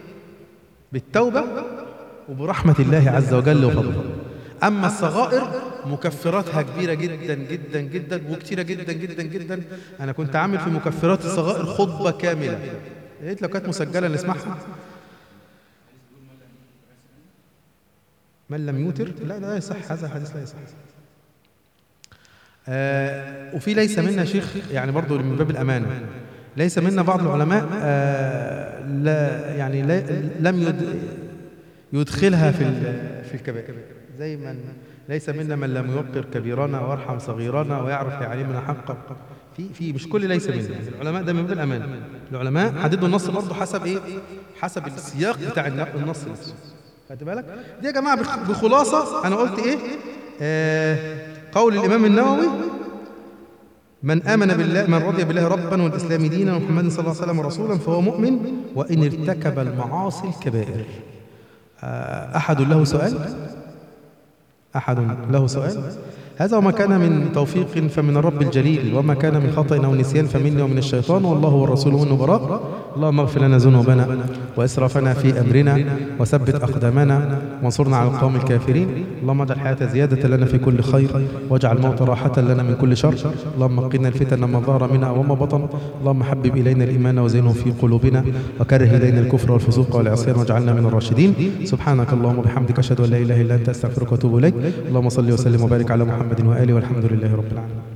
بالتوبة وبرحمة الله عز وجل وفضله أما الصغائر مكفراتها كبيرة جدا جدا جدا وكتيرة جدا جدا جدا أنا كنت عامل في مكفرات الصغائر خطبة كاملة يا ريت لو كانت مسجلة نسمعها من لم يوتر لا لا يصح هذا الحديث لا يصح آه وفي ليس منا شيخ يعني برضه من باب الأمانة ليس منا بعض العلماء آه لا يعني لا لم يد يدخلها في في الكبائر زي من ليس منا من لم يوقر كبيرنا ويرحم صغيرنا ويعرف يعلمنا حقا في في مش كل ليس منا يعني العلماء ده من باب الامانه العلماء حددوا النص برضه حسب ايه حسب السياق بتاع النص نفسه خدت بالك دي يا جماعه بخلاصه انا قلت ايه آه قول الامام النووي من آمن بالله من رضي بالله ربا والإسلام دينا ومحمد صلى الله عليه وسلم رسولا فهو مؤمن وإن ارتكب المعاصي الكبائر أحد له سؤال أحد له سؤال هذا وما كان من توفيق فمن الرب الجليل وما كان من خطأ أو نسيان فمني ومن الشيطان والله ورسوله منه براء اللهم اغفر لنا ذنوبنا وإسرافنا في أمرنا وثبت أقدامنا وانصرنا على القوم الكافرين اللهم اجعل الحياة زيادة لنا في كل خير واجعل الموت راحة لنا من كل شر اللهم قنا الفتن ما ظهر منها وما بطن اللهم حبب إلينا الإيمان وزينه في قلوبنا وكره إلينا الكفر والفسوق والعصيان واجعلنا من الراشدين سبحانك اللهم وبحمدك أشهد أن لا إله إلا أنت أستغفرك وأتوب إليك اللهم صل وسلم وبارك على محمد وآله والحمد لله رب العالمين